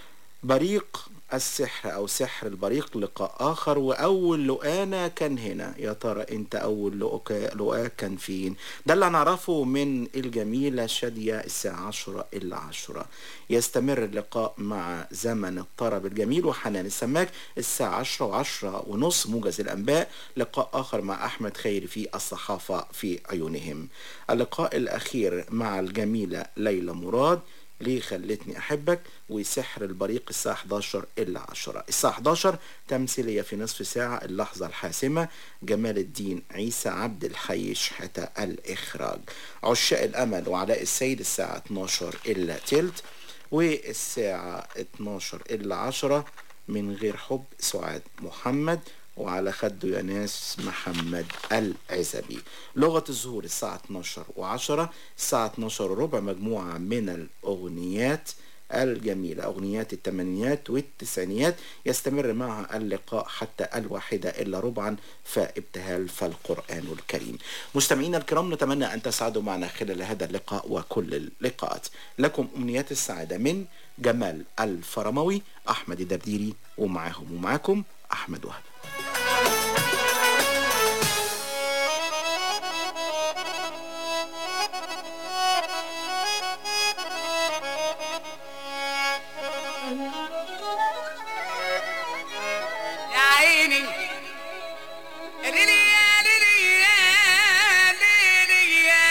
بريق السحر أو سحر البريق لقاء آخر وأول لقانا كان هنا يا ترى أنت أول لقاء لقاء كان فين ده اللي هنعرفه من الجميلة شادية الساعة عشرة إلا عشرة يستمر اللقاء مع زمن الطرب الجميل وحنان السماك الساعة عشرة وعشرة ونص موجز الأنباء لقاء آخر مع أحمد خيري في الصحافة في عيونهم اللقاء الأخير مع الجميلة ليلى مراد ليه خلتني أحبك وسحر البريق الساعة 11 إلا 10 الساعة 11 تمثيلية في نصف ساعة اللحظة الحاسمة جمال الدين عيسى عبد الحي شحتة الإخراج عشاق الأمل وعلاء السيد الساعة 12 إلا تلت والساعة 12 إلا 10 من غير حب سعاد محمد وعلى خده يا ناس محمد العزبي لغة الظهور الساعة 12 و10 الساعة 12 وربع مجموعة من الأغنيات الجميلة أغنيات الثمانينات والتسعينيات يستمر معها اللقاء حتى الواحدة إلا ربعا فابتهال فالقرآن الكريم مستمعينا الكرام نتمنى أن تسعدوا معنا خلال هذا اللقاء وكل اللقاءات لكم أمنيات السعادة من جمال الفرموي أحمد الدرديري ومعاهم ومعاكم أحمد وهب يا عيني ليلي يا ليلي يا ليلي يا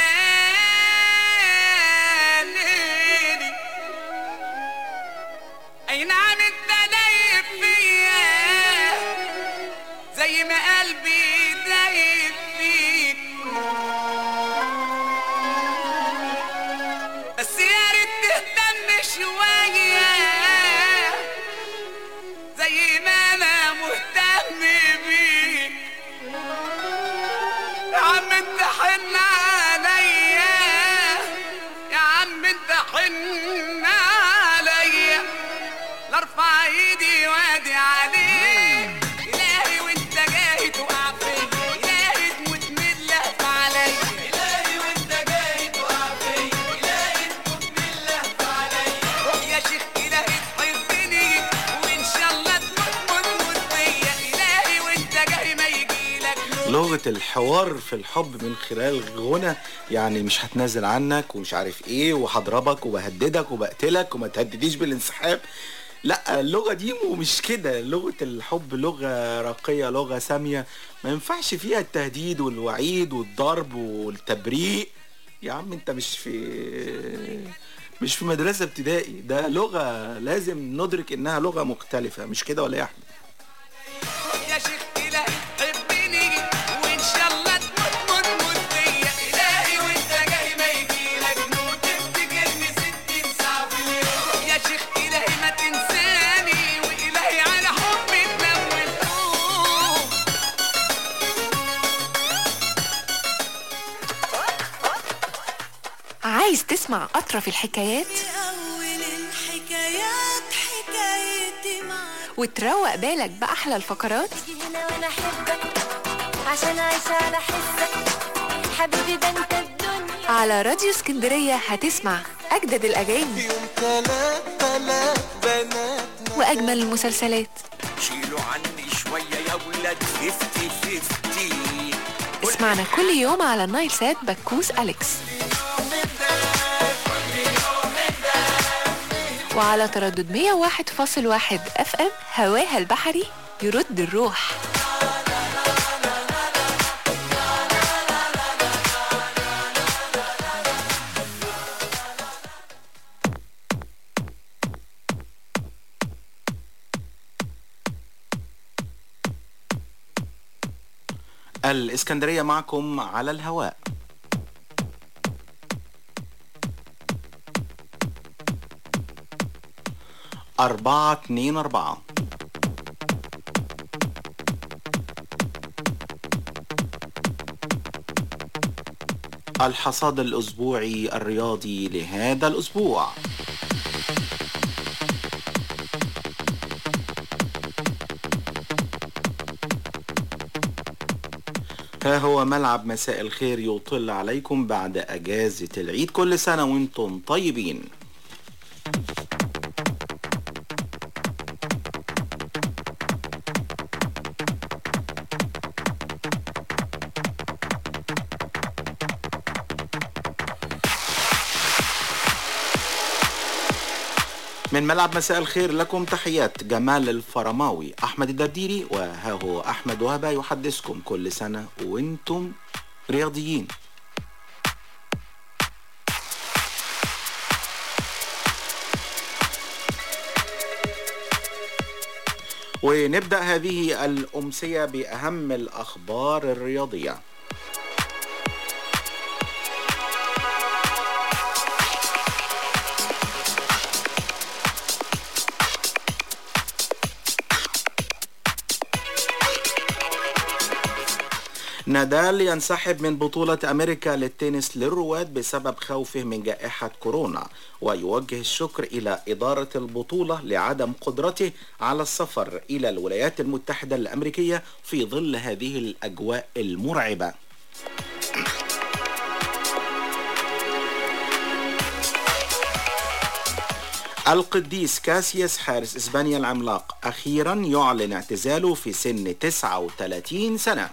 ليلي اي نعم انت دايب فيا زي ما قلبي دايب فيك بس يا ريت تهتم شويه زي ما انا مهتم بيك يا عم انت حن عليا يا عم انت حن عليا لا ارفع ايدي وادي عليك الهي وانت جاي تقع فيا الهي تموت من اللهف عليا الهي وانت جاي تقع فيا الهي تموت من اللهف عليا روح يا شيخ الهي تحبني وان شاء الله تموت موت موت فيا الهي وانت جاي ما يجيلك نوم لغة الحوار في الحب من خلال غنى يعني مش هتنازل عنك ومش عارف ايه وهضربك وبهددك وبقتلك وما تهدديش بالانسحاب لا اللغة دي مش كده لغة الحب لغة راقية لغة سامية ما ينفعش فيها التهديد والوعيد والضرب والتبريء يا عم انت مش في مش في مدرسة ابتدائي ده لغة لازم ندرك انها لغة مختلفة مش كده ولا يا احمد يا شيخ إلهي حبني وإن شاء الله تموت موت موت فيا إلهي وأنت جاي ما يجيلك نور تفتكرني ستين ساعة في اليوم يا شيخ إلهي ما تنساني وإلهي على حبي تنور فوق عايز تسمع أطرف الحكايات أول الحكايات حكايتي معاك وتروق بالك بأحلى الفقرات هنا وأنا أحبك عشان أعيش على حسك حبيبي ده أنت الدنيا على راديو اسكندرية هتسمع أجدد الأغاني تلات تلات بنات وأجمل المسلسلات شيلوا عني شوية يا ولاد فيفتي فيفتي اسمعنا كل يوم على النايل سات بكوس أليكس وعلى تردد 101.1 اف ام هواها البحري يرد الروح الإسكندرية معكم على الهواء أربعة اتنين أربعة الحصاد الأسبوعي الرياضي لهذا الأسبوع ها هو ملعب مساء الخير يطل عليكم بعد أجازة العيد كل سنة وانتم طيبين من ملعب مساء الخير لكم تحيات جمال الفرماوي أحمد الدرديري وها هو أحمد وهبة يحدثكم كل سنة وانتم رياضيين ونبدأ هذه الأمسية بأهم الأخبار الرياضية نادال ينسحب من بطولة أمريكا للتنس للرواد بسبب خوفه من جائحة كورونا ويوجه الشكر إلى إدارة البطولة لعدم قدرته على السفر إلى الولايات المتحدة الأمريكية في ظل هذه الأجواء المرعبة القديس كاسياس حارس إسبانيا العملاق أخيرا يعلن اعتزاله في سن 39 سنة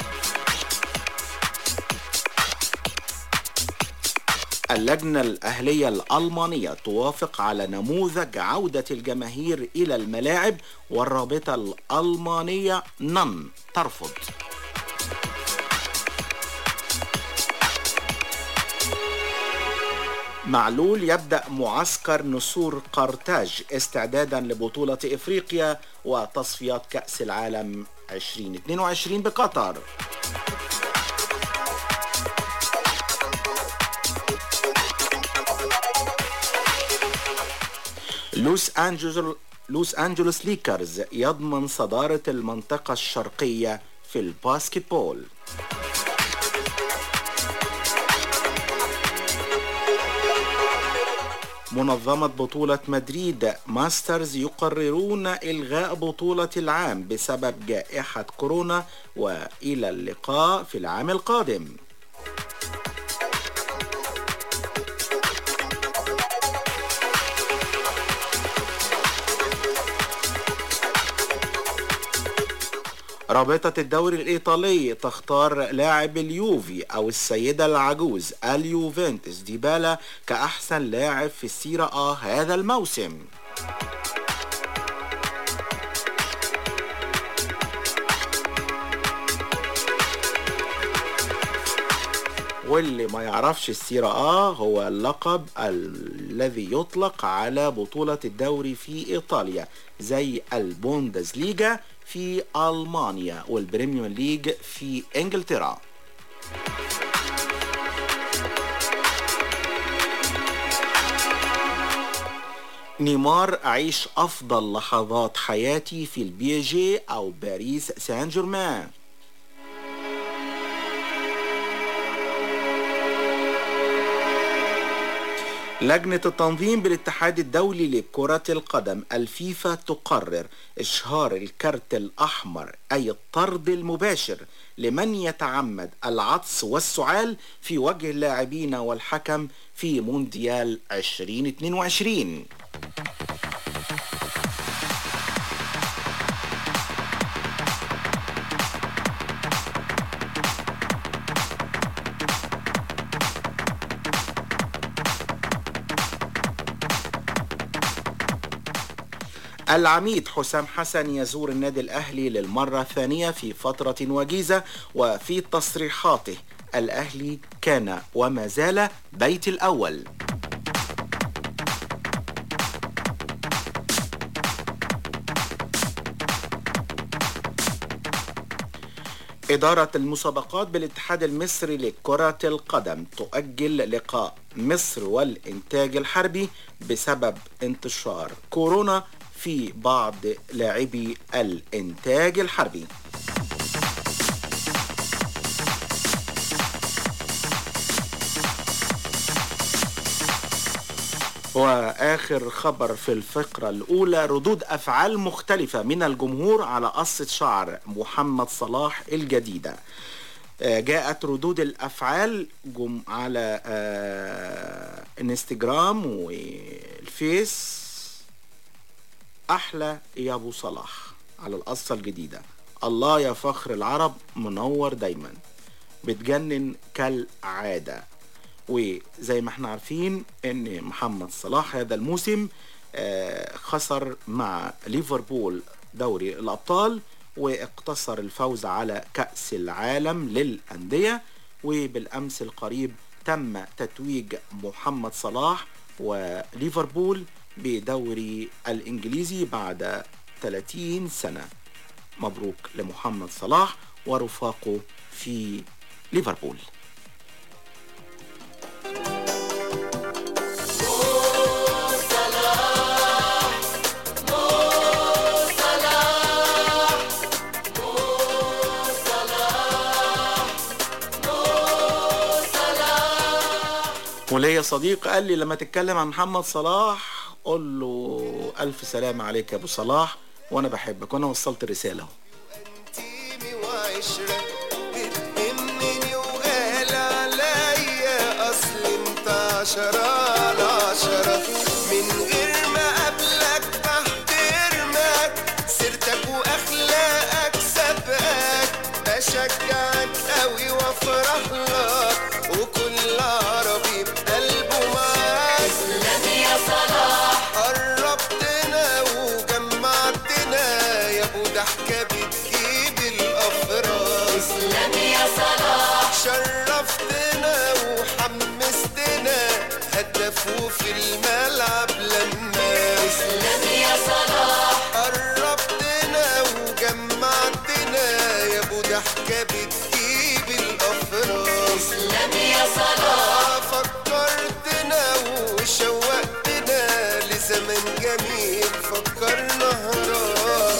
اللجنة الأهلية الألمانية توافق على نموذج عودة الجماهير إلى الملاعب والرابطة الألمانية نن ترفض معلول يبدأ معسكر نسور قرطاج استعدادا لبطولة إفريقيا وتصفيات كأس العالم 2022 بقطر لوس أنجلوس لوس أنجلوس ليكرز يضمن صدارة المنطقة الشرقية في الباسكتبول منظمة بطولة مدريد ماسترز يقررون إلغاء بطولة العام بسبب جائحة كورونا وإلى اللقاء في العام القادم رابطة الدوري الإيطالي تختار لاعب اليوفي أو السيدة العجوز اليوفنتوس ديبالا كأحسن لاعب في السيرة آ هذا الموسم واللي ما يعرفش السيرة آ هو اللقب الذي يطلق على بطولة الدوري في إيطاليا زي البوندز ليجا في ألمانيا والبريميوم ليج في إنجلترا نيمار أعيش أفضل لحظات حياتي في البي جي أو باريس سان جيرمان لجنة التنظيم بالاتحاد الدولي لكرة القدم الفيفا تقرر إشهار الكارت الأحمر أي الطرد المباشر لمن يتعمد العطس والسعال في وجه اللاعبين والحكم في مونديال 2022 العميد حسام حسن يزور النادي الأهلي للمرة الثانية في فترة وجيزة وفي تصريحاته الأهلي كان وما زال بيت الأول إدارة المسابقات بالاتحاد المصري لكرة القدم تؤجل لقاء مصر والإنتاج الحربي بسبب انتشار كورونا في بعض لاعبي الإنتاج الحربي وآخر خبر في الفقرة الأولى ردود أفعال مختلفة من الجمهور على قصة شعر محمد صلاح الجديدة آه، جاءت ردود الأفعال جم على آه، انستجرام والفيس أحلى يا أبو صلاح على القصة الجديدة الله يا فخر العرب منور دايما بتجنن كالعادة وزي ما احنا عارفين ان محمد صلاح هذا الموسم آه، خسر مع ليفربول دوري الابطال واقتصر الفوز على كأس العالم للأندية وبالأمس القريب تم تتويج محمد صلاح وليفربول بدوري الإنجليزي بعد 30 سنة مبروك لمحمد صلاح ورفاقه في ليفربول وليا صديق قال لي لما تتكلم عن محمد صلاح قول له ألف سلام عليك يا أبو صلاح وأنا بحبك وأنا وصلت الرسالة أهو وعشرة بتهمني وقال عليا أصل انت عشرة على عشرة من غير ما قبلك بحترمك سيرتك وأخلاقك سابقك بشجعك قوي وافرح لك وكل عربي بقلبه معاك تسلم يا صلاح. قربتنا وجمعتنا يا ابو ضحكه بتجيب الافراح تسلم يا صلاح. شرفتنا وحمستنا هدف وفي الملعب لما تسلم يا صلاح. قربتنا وجمعتنا يا ابو ضحكه بتجيب الافراح تسلم يا صلاح. فكرتنا وشوقتنا لزمن جميل فكرنا هراء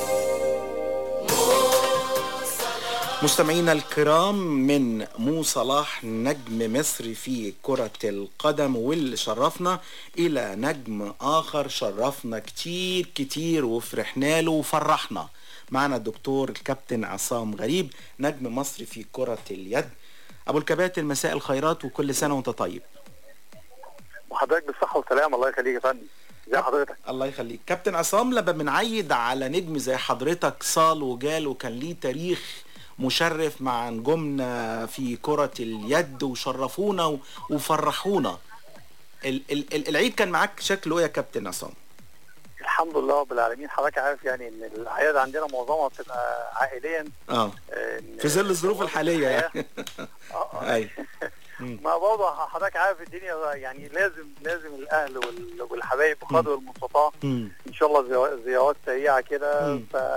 مستمعينا الكرام من مو صلاح نجم مصري في كرة القدم واللي شرفنا إلى نجم آخر شرفنا كتير كتير وفرحنا له وفرحنا معنا الدكتور الكابتن عصام غريب نجم مصري في كرة اليد أبو الكباتن مساء الخيرات وكل سنة وأنت طيب وحضرتك بالصحة والسلامة الله يخليك يا فندم زي حضرتك الله يخليك كابتن عصام لما بنعيد على نجم زي حضرتك صال وجال وكان ليه تاريخ مشرف مع نجومنا في كرة اليد وشرفونا و- وفرحونا ال- ال- ال- العيد كان معاك شكله ايه يا كابتن عصام الحمد لله رب العالمين حضرتك عارف يعني ان الاعياد عندنا معظمها بتبقى عائليا اه آه، إن- في ظل الظروف الحالية يعني ايوه ما برضه حضرتك عارف الدنيا يعني لازم لازم الاهل وال- والحبايب بقدر المستطاع مم. ان شاء الله زيا- زيارات سريعه كده مم. ف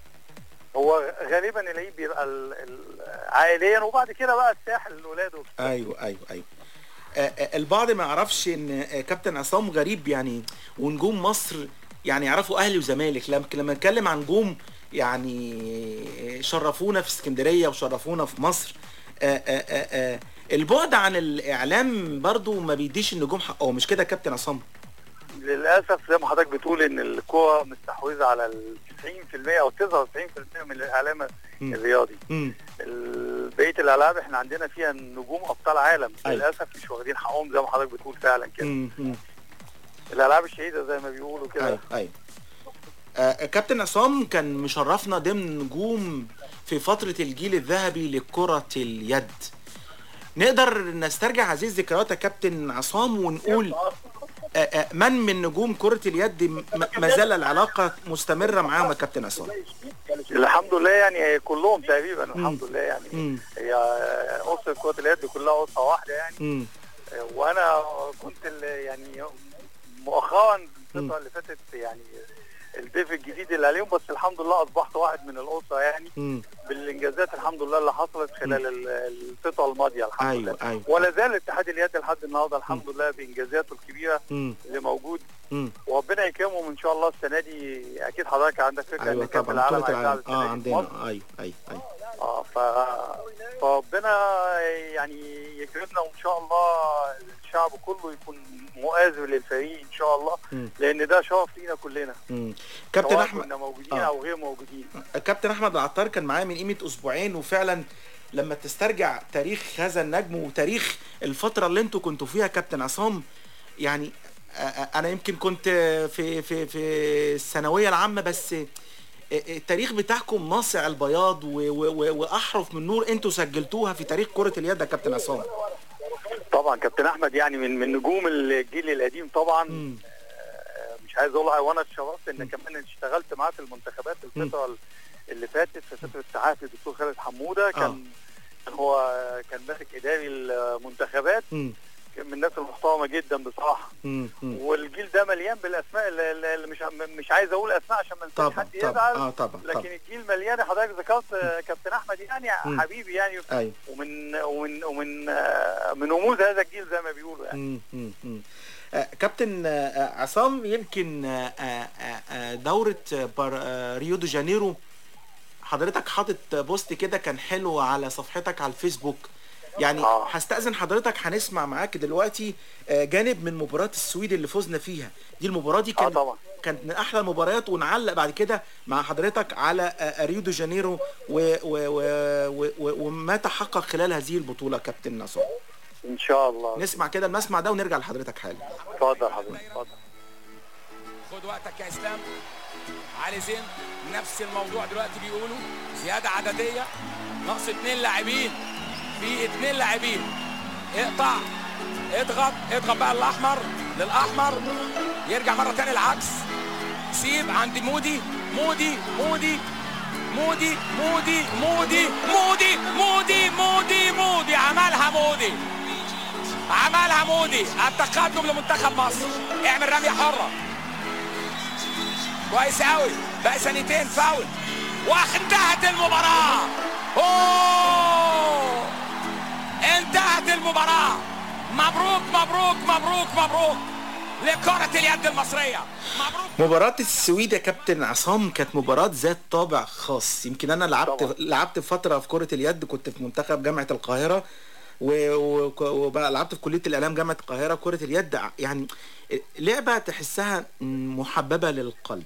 هو غالبا العيد بيبقى ال- ال- عائليا وبعد كده بقى الساحل لاولاده ايوه ايوه ايوه آه، آه، البعض ما يعرفش ان آه، كابتن عصام غريب يعني ونجوم مصر يعني يعرفوا اهلي وزمالك لما لما نتكلم عن نجوم يعني شرفونا في اسكندريه وشرفونا في مصر آه، آه، آه، آه، البعد عن الاعلام برضو ما بيديش النجوم حقهم مش كده يا كابتن عصام للاسف زي ما حضرتك بتقول ان الكوره مستحوذه على ال 90% او 99% من الاعلام مم. الرياضي مم. ال- بقيه الالعاب احنا عندنا فيها نجوم ابطال عالم أيوة. للاسف مش واخدين حقهم زي ما حضرتك بتقول فعلا كده مم. مم. الالعاب الشهيده زي ما بيقولوا كده ايوه ايوه آه كابتن عصام كان مشرفنا ضمن نجوم في فترة الجيل الذهبي لكرة اليد نقدر نسترجع هذه الذكريات يا كابتن عصام ونقول آه آه من من نجوم كرة اليد م- ما زال العلاقة مستمرة معاهم يا كابتن عصام الحمد لله يعني كلهم تقريبا الحمد لله يعني مم. هي اسره كره اليد كلها اسره واحده يعني مم. وانا كنت ال- يعني مؤخرا الفتره اللي فاتت يعني الضيف الجديد اللي عليهم بس الحمد لله اصبحت واحد من الاسره يعني مم. بالانجازات الحمد لله اللي حصلت خلال ال- الفتره الماضيه الحمد ايوه لله ايوه ولا زال اتحاد اليد لحد النهارده الحمد لله بانجازاته الكبيره مم. اللي موجود مم. وربنا يكرمهم ان شاء الله السنه دي اكيد حضرتك عندك فكره ايوه ان كاس طبعا العالم بطولة هيتلعب العالم السنة اه دي في مصر. عندنا ايوه ايوه ايوه اه ف... فربنا يعني يكرمنا وان شاء الله الشعب كله يكون مؤازر للفريق ان شاء الله مم. لان ده شرف لينا كلنا مم. كابتن سواء احمد كنا موجودين آه. او غير موجودين كابتن احمد العطار كان معايا من قيمه اسبوعين وفعلا لما تسترجع تاريخ هذا النجم وتاريخ الفتره اللي انتوا كنتوا فيها كابتن عصام يعني آه، آه، انا يمكن كنت في في في الثانويه العامه بس آه، آه، التاريخ بتاعكم ناصع البياض و- و- و- واحرف من نور انتوا سجلتوها في تاريخ كره اليد يا كابتن عصام طبعا كابتن احمد يعني من من نجوم الجيل القديم طبعا آه، مش عايز اقول وانا اتشرفت ان كمان اشتغلت معاه في المنتخبات الفتره اللي فاتت في فتره الصحافي الدكتور خالد حموده كان كان هو كان ماسك اداري المنتخبات مم. كان من الناس المحترمه جدا بصراحه مم. مم. والجيل ده مليان بالاسماء اللي اللي مش مش عايز اقول اسماء عشان ما طبعا نسيبش حد طبعا يزعل اه طبعا لكن طبعا الجيل مليان حضرتك ذكرت آه، كابتن احمد يعني مم. حبيبي يعني ايوه ومن ومن ومن آه، من رموز هذا الجيل زي ما بيقولوا يعني مم، مم، مم. آه، كابتن آه، آه، عصام يمكن آه، آه، آه، دورة آه، بار- آه، ريو دي جانيرو حضرتك حاطط بوست كده كان حلو على صفحتك على الفيسبوك يعني هستأذن حضرتك هنسمع معاك دلوقتي آه، جانب من مباراة السويد اللي فزنا فيها دي المباراة دي كانت كانت من احلى المباريات ونعلق بعد كده مع حضرتك على آه، ريو دي جانيرو و- و- و- و- و- وما تحقق خلال هذه البطولة كابتن عصام ان شاء الله نسمع كده المسمع ده ونرجع لحضرتك حالا اتفضل حضرتك اتفضل خد وقتك يا اسلام علي زين نفس الموضوع دلوقتي بيقولوا زياده عدديه ناقص اتنين لاعبين في اتنين لاعبين اقطع اضغط اضغط بقى الاحمر للاحمر يرجع مره تاني العكس سيب عند مودي مودي مودي مودي مودي مودي مودي مودي مودي مودي عملها مودي عملها مودي التقدم لمنتخب مصر اعمل رميه حره كويس قوي بقى ثانيتين فاول وانتهت المباراة اوه انتهت المباراة مبروك مبروك مبروك مبروك لكرة اليد المصرية مباراة السويد يا كابتن عصام كانت مباراة ذات طابع خاص يمكن انا لعبت طبعا. لعبت فترة في كرة اليد كنت في منتخب جامعة القاهرة و- و- وبقى لعبت في كلية الإعلام جامعة القاهرة كرة اليد يعني لعبة تحسها محببة للقلب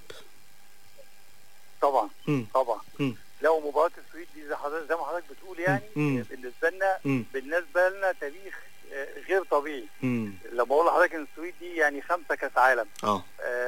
طبعا مم. طبعا مم. لو مباراه السويد دي زي حضرتك زي ما حضرتك بتقول يعني مم. بالنسبه لنا مم. بالنسبه لنا تاريخ آه، غير طبيعي مم. لما اقول لحضرتك ان السويد دي يعني خمسه كاس عالم اه آه،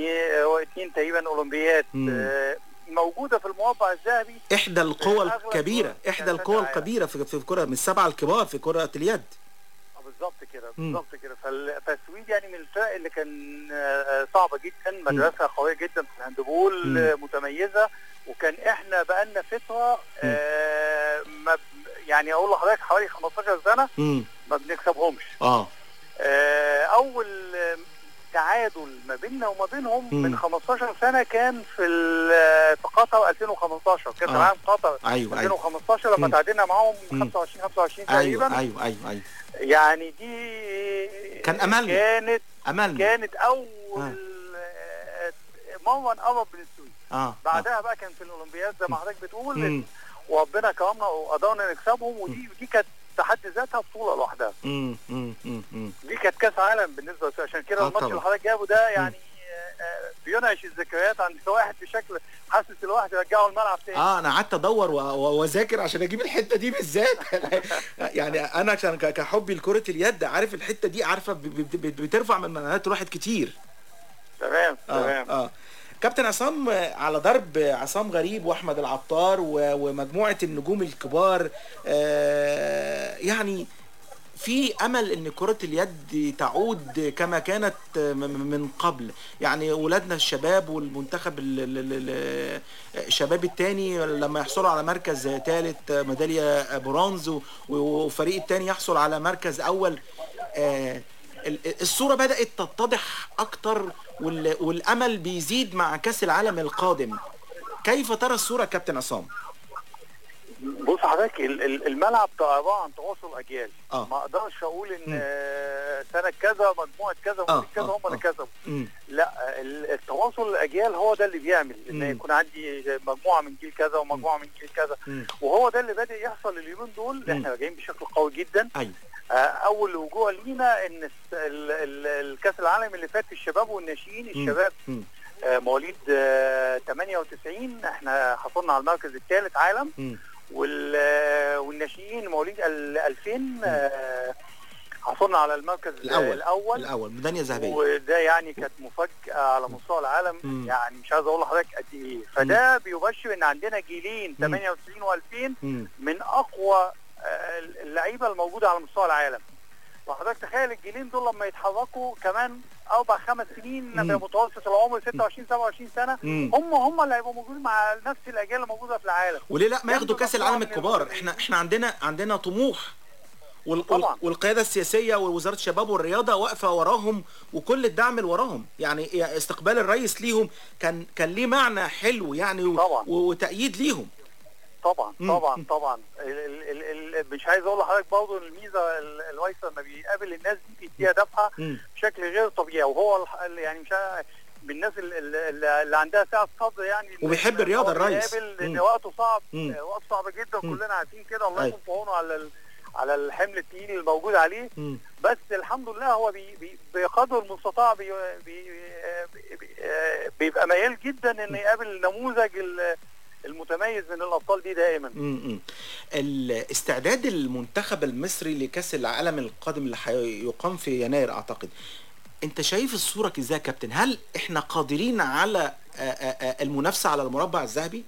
اتنين اتنين تقريبا اولمبيات مم. آه، موجوده في المربع الذهبي احدى القوى أغلب الكبيره احدى القوى العالم. الكبيره في في الكره من السبعه الكبار في كره اليد آه، بالظبط كده مم. بالظبط كده فال- فالسويد يعني من الفرق اللي كان آه، صعبه جدا مدرسه قويه جدا في الهاندبول مم. آه، متميزه وكان احنا بقالنا فتره آه، ما ب- يعني اقول لحضرتك حوالي 15 سنه امم ما بنكسبهمش اه آه، اول آه، تعادل ما بيننا وما بينهم مم. من 15 سنه كان في ال- في قطر 2015 كاس آه. العالم قطر أيوة، أيوة. 2015 لما مم. تعادلنا معاهم مم. 25 25 ايوه تقريبا ايوه ايوه ايوه يعني دي كان أملنا. كانت املنا كانت اول آه. آه، مره نقرب من السويد اه بعدها بقى كان في الاولمبياد زي ما حضرتك بتقول مم. وربنا كرمنا وقدرنا نكسبهم ودي ودي كانت في حد ذاتها بطوله لوحدها امم امم امم دي كانت كاس عالم بالنسبه للسويد عشان كده آه الماتش طبعا. اللي حضرتك جابه ده يعني آه، آه، بينعش الذكريات عند الواحد بشكل حاسس الواحد يرجعه الملعب تاني اه انا قعدت ادور و- و- واذاكر عشان اجيب الحته دي بالذات يعني انا عشان ك- كحبي لكره اليد عارف الحته دي عارفه ب- ب- ب- بترفع من معنويات الواحد كتير تمام اه تمام اه كابتن عصام آه، على ضرب عصام غريب واحمد العطار و- ومجموعه النجوم الكبار آه يعني في امل ان كره اليد تعود كما كانت م- م- من قبل يعني ولادنا الشباب والمنتخب ال- ال- ال- ال- الشباب التاني لما يحصلوا على مركز ثالث ميداليه برونز و- وفريق التاني يحصل على مركز اول آه، ال- الصوره بدات تتضح اكتر وال- والامل بيزيد مع كاس العالم القادم كيف ترى الصوره يا كابتن عصام بص حضرتك ال- ال- الملعب ده عباره عن تواصل اجيال آه. ما اقدرش اقول ان مم. آه، سنه كذا مجموعه كذا آه، ومجموعه كذا آه، هم اللي كسبوا مم. لا ال- التواصل الاجيال هو ده اللي بيعمل ان مم. يكون عندي مجموعه من جيل كذا ومجموعه من جيل كذا مم. وهو ده اللي بادئ يحصل اليومين دول احنا راجعين بشكل قوي جدا ايوه آه، اول رجوع لينا ان الس- ال- ال- الكاس العالم اللي فات في الشباب والناشئين مم. الشباب مم. آه، مواليد آه، 98 احنا حصلنا على المركز الثالث عالم مم. وال- آه، والناشئين مواليد ال 2000 آه، حصلنا على المركز الاول الاول الاول ميداليه ذهبيه وده يعني كانت مفاجاه على مستوى العالم مم. يعني مش عايز اقول لحضرتك قد ايه فده بيبشر ان عندنا جيلين 98 و2000 مم. من اقوى آه، اللعيبه الموجوده على مستوى العالم وحضرتك تخيل الجيلين دول لما يتحركوا كمان اربع خمس سنين مم. بمتوسط العمر 26 27 سنه مم. هم هم اللي هيبقوا موجودين مع نفس الاجيال اللي موجوده في العالم وليه لا ما ياخدوا ياخدوا كاس مجموعة العالم من الكبار المدربين. احنا احنا عندنا عندنا طموح وال وال طبعا. والقياده السياسيه ووزاره الشباب والرياضه واقفه وراهم وكل الدعم اللي وراهم يعني يعني استقبال الرئيس ليهم كان كان ليه معنى حلو يعني و- طبعا. و- وتأييد ليهم طبعا مم. طبعا طبعا ال ال ال ال مش عايز اقول لحضرتك برضه الميزه ال- الرئيس لما بيقابل الناس دي بيديها دفعه مم. بشكل غير طبيعي وهو الح- ال- يعني مش ع- من الناس ال- ال- اللي عندها سعه صدر يعني وبيحب إن الرياضة هو الرئيس. بيقابل لان مم. وقته صعب مم. آه، وقت صعب جدا مم. كلنا عارفين كده الله أيوة. يكون في عونه على ال- على الحمل التقيل الموجود عليه مم. بس الحمد لله هو بي بي بقدر المستطاع بي بي بي بي بيبقى ميال جدا ان يقابل النموذج ال- المتميز من الابطال دي دائما امم الاستعداد المنتخب المصري لكاس العالم القادم اللي هيقام في يناير اعتقد انت شايف الصوره ازاي يا كابتن هل احنا قادرين على آه، آه، آه، المنافسه على المربع الذهبي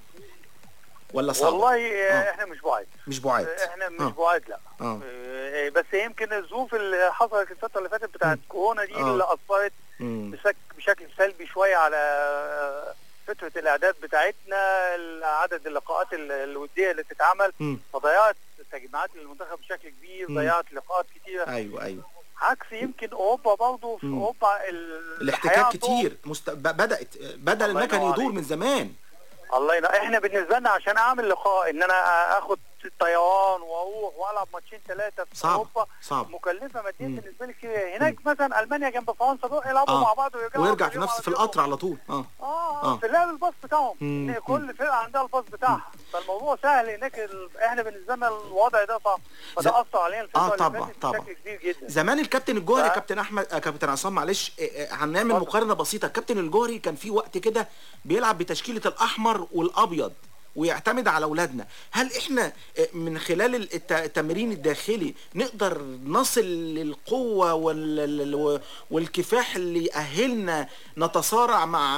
ولا صعب والله آه. آه. احنا مش بعاد مش بعاد احنا مش آه. بعاد لا اه آه، بس يمكن الظروف اللي حصلت الفتره اللي فاتت بتاعت كورونا دي آه. اللي اثرت مم. بشك بشكل سلبي شويه على آه، فتره الاعداد بتاعتنا عدد اللقاءات ال- الوديه اللي تتعمل مم. فضيعت تجمعات المنتخب بشكل كبير مم. ضيعت لقاءات كتيره ايوه ايوه عكس يمكن اوروبا برضه في مم. اوروبا ال- الاحتكاك الحياة عندهم- كتير مست... ب- بدات بدل الله المكن ينور يدور عليك. من زمان الله ينور احنا بالنسبه لنا عشان اعمل لقاء ان انا اخد الطيران واروح والعب ماتشين ثلاثه في صعب اوروبا صعب مكلفه ماديا مم. بالنسبه لي كتير هناك مثلا المانيا جنب فرنسا دول يلعبوا آه. مع بعض ويرجعوا ويرجع كل في يوم نفس على في اليوم. القطر على طول اه اه آه. في اللعب الباص بتاعهم مم. إن كل فرقه عندها الباص بتاعها فالموضوع سهل هناك ال... احنا بالنسبه لنا الوضع ده صعب ز- فده اثر علينا الفتره آه اللي طبعا، فاتت طبعا. بشكل كبير جدا زمان الكابتن الجوهري ف- كابتن احمد آه، كابتن عصام معلش آه، آه، هنعمل اتفضل. مقارنه بسيطه الكابتن الجوهري كان في وقت كده بيلعب بتشكيله الاحمر والابيض ويعتمد على اولادنا هل احنا آه، من خلال الت- التمرين الداخلي نقدر نصل للقوه وال- وال- والكفاح اللي يأهلنا نتصارع مع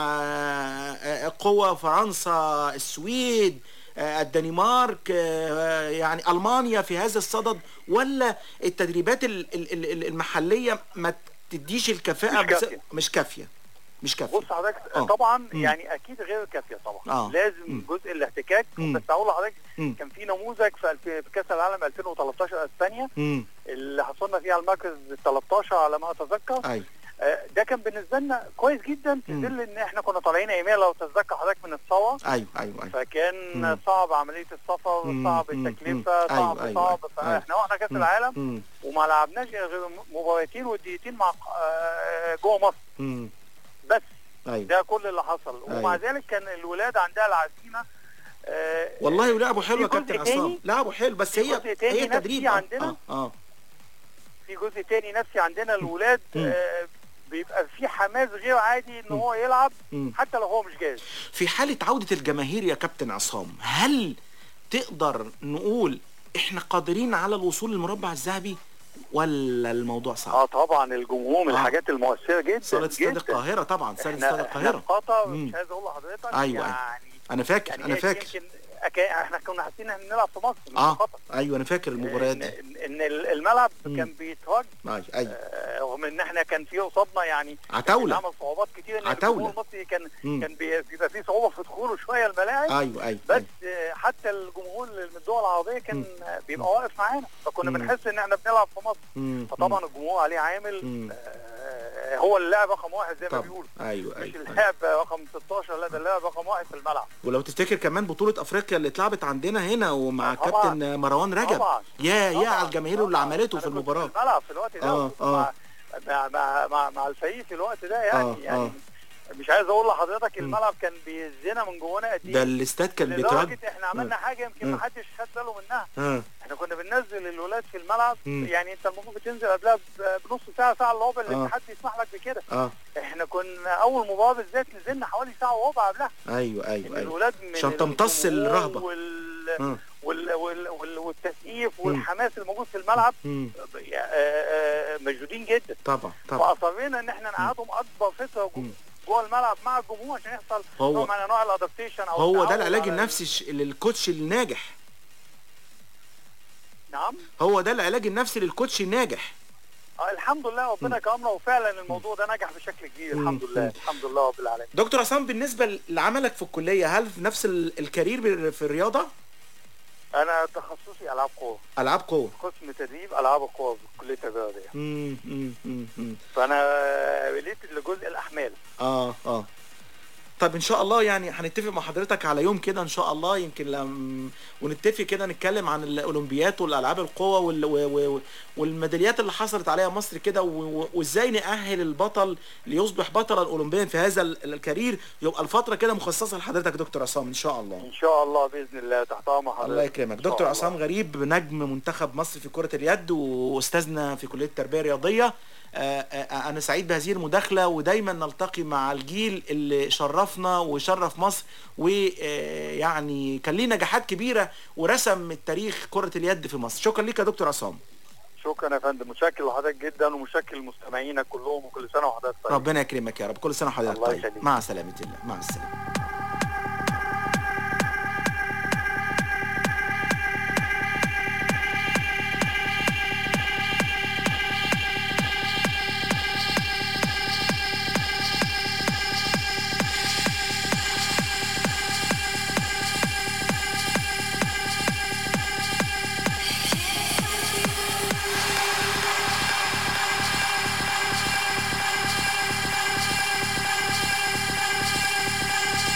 آه، قوى فرنسا السويد آه، الدنمارك آه، يعني المانيا في هذا الصدد ولا التدريبات ال- ال- ال- المحليه ما تديش الكفاءه مش بس- كافية. مش كافيه مش كافيه بص حضرتك آه. طبعا مم. يعني اكيد غير كافيه طبعا آه. لازم مم. جزء الاحتكاك مم. بس اقول لحضرتك مم. كان في نموذج في الف- في كاس العالم 2013 اسبانيا امم اللي حصلنا فيها المركز 13 على ما اتذكر ايوه آه، ده كان بالنسبه لنا كويس جدا في مم. ظل ان احنا كنا طالعين اياميها لو تتذكر حضرتك من الثوره ايوه ايوه ايوه فكان مم. صعب عمليه السفر مم. صعب مم. التكلفه مم. صعب أيوة، صعب أيوة، فاحنا رحنا كاس مم. العالم مم. وما لعبناش غير مباراتين ودقيقتين مع آه، جوه مصر امم بس ايوه ده كل اللي حصل ومع أيوة. ذلك كان الولاد عندها العزيمه آه، والله ولعبوا حلو يا في جزء كابتن تاني- عصام لعبوا حلو بس في هي جزء تاني هي نفسي تدريب آه، عندنا. اه اه في جزء تاني نفسي عندنا الولاد مم. آه، بيبقى في حماس غير عادي ان هو يلعب مم. حتى لو هو مش جاهز في حالة عودة الجماهير يا كابتن عصام هل تقدر نقول احنا قادرين على الوصول للمربع الذهبي ولا الموضوع صعب؟ اه طبعا الجمهور من آه. الحاجات المؤثره جدا صالة استاد جدا. القاهرة طبعا صالة احنا استاد احنا القاهرة في قطر مم. مش عايز اقول لحضرتك أيوة، أيوة. يعني انا فاكر يعني انا هي فاكر يمكن أكا- احنا كنا حاسين ان نلعب في مصر مش في اه قطر ايوه انا فاكر المباريات ان, دي إن- إن الملعب مم. كان بيتهج ايوه ايوه آه، رغم ان احنا كان في قصادنا يعني عتاولة. عمل صعوبات كتير ان عتاولة. الجمهور المصري كان مم. كان بي- بيبقى فيه صعوبه في دخوله شويه الملاعب ايوه ايوه بس آه، حتى الجمهور اللي من الدول العربيه كان آه، بيبقى واقف معانا فكنا مم. بنحس ان احنا بنلعب في مصر مم. فطبعا الجمهور عليه عامل مم. آه، هو اللاعب رقم واحد زي ما طبعا بيقولوا ايوه مش ايوه, أيوة. اللاعب رقم 16 لا ده اللاعب رقم واحد في الملعب ولو تفتكر كمان بطولة افريقيا اللي اتلعبت عندنا هنا ومع طبعاً. كابتن مروان رجب طبعاً. يا يا طبعاً. على الجماهير اللي عملته في المباراة في الملعب في الوقت ده آه، وكنت آه. مع مع مع, مع الفريق في الوقت ده يعني آه، يعني آه. مش عايز اقول لحضرتك الملعب كان بيزنا من جوانا قد ده ايه الاستاد كان بيتهج لدرجه احنا عملنا حاجه يمكن آه. ما حدش خد باله منها اه احنا كنا بننزل الولاد في الملعب مم. يعني انت المفروض بتنزل قبلها ب- بنص ساعه ساعه الا ربع آه. الاتحاد بيسمح لك بكده اه احنا كنا اول مباراه بالذات نزلنا حوالي ساعه وربع قبلها ايوه إن ايوه ايوه الولاد من عشان تمتص الجمهور الرهبة وال... آه. وال... وال... وال... والتسقيف والحماس الموجود في الملعب مم. آه، آه، مشدودين جدا طبعا طبعا فاصرينا ان احنا نقعدهم اكبر فتره جو- مم. جوه الملعب مع الجمهور عشان يحصل هو- نوع من انواع الادابتيشن او هو ده التعود العلاج على- النفسي الش- للكوتش الناجح نعم هو ده العلاج النفسي للكوتش الناجح آه الحمد لله ربنا كرمنا وفعلا الموضوع ده نجح بشكل كبير مم. الحمد لله مم. الحمد لله رب العالمين دكتور عصام بالنسبة لعملك في الكلية هل في نفس ال- الكارير بال- في الرياضة انا تخصصي العاب قوه ألعاب قوة قسم تدريب العاب القوه في كليه الرياضيه مم، مم، مم، مم. فانا ريليت لجزء الاحمال اه اه طب ان شاء الله يعني هنتفق مع حضرتك على يوم كده ان شاء الله يمكن لم ونتفق كده نتكلم عن الاولمبيات والالعاب القوى وال... و... و... والميداليات اللي حصلت عليها مصر كده و... و... وازاي نأهل البطل ليصبح بطلا اولمبيا في هذا ال- الكارير يبقى الفتره كده مخصصه لحضرتك يا دكتور عصام ان شاء الله ان شاء الله باذن الله تحت امر حضرتك الله يكرمك إن شاء دكتور الله. عصام غريب نجم منتخب مصر في كرة اليد واستاذنا في كلية التربية الرياضية آه، آه، انا سعيد بهذه المداخلة ودايما نلتقي مع الجيل اللي شرفنا وشرف مصر ويعني كان ليه نجاحات كبيرة ورسم التاريخ كرة اليد في مصر شكرا ليك يا دكتور عصام شكرا يا فندم متشكر لحضرتك جدا ومتشكر لمستمعينك كلهم وكل سنه وحضرتك طيب ربنا يكرمك يا رب كل سنة وحضرتك الله طيب يخليك. مع سلامة الله مع السلامة Thank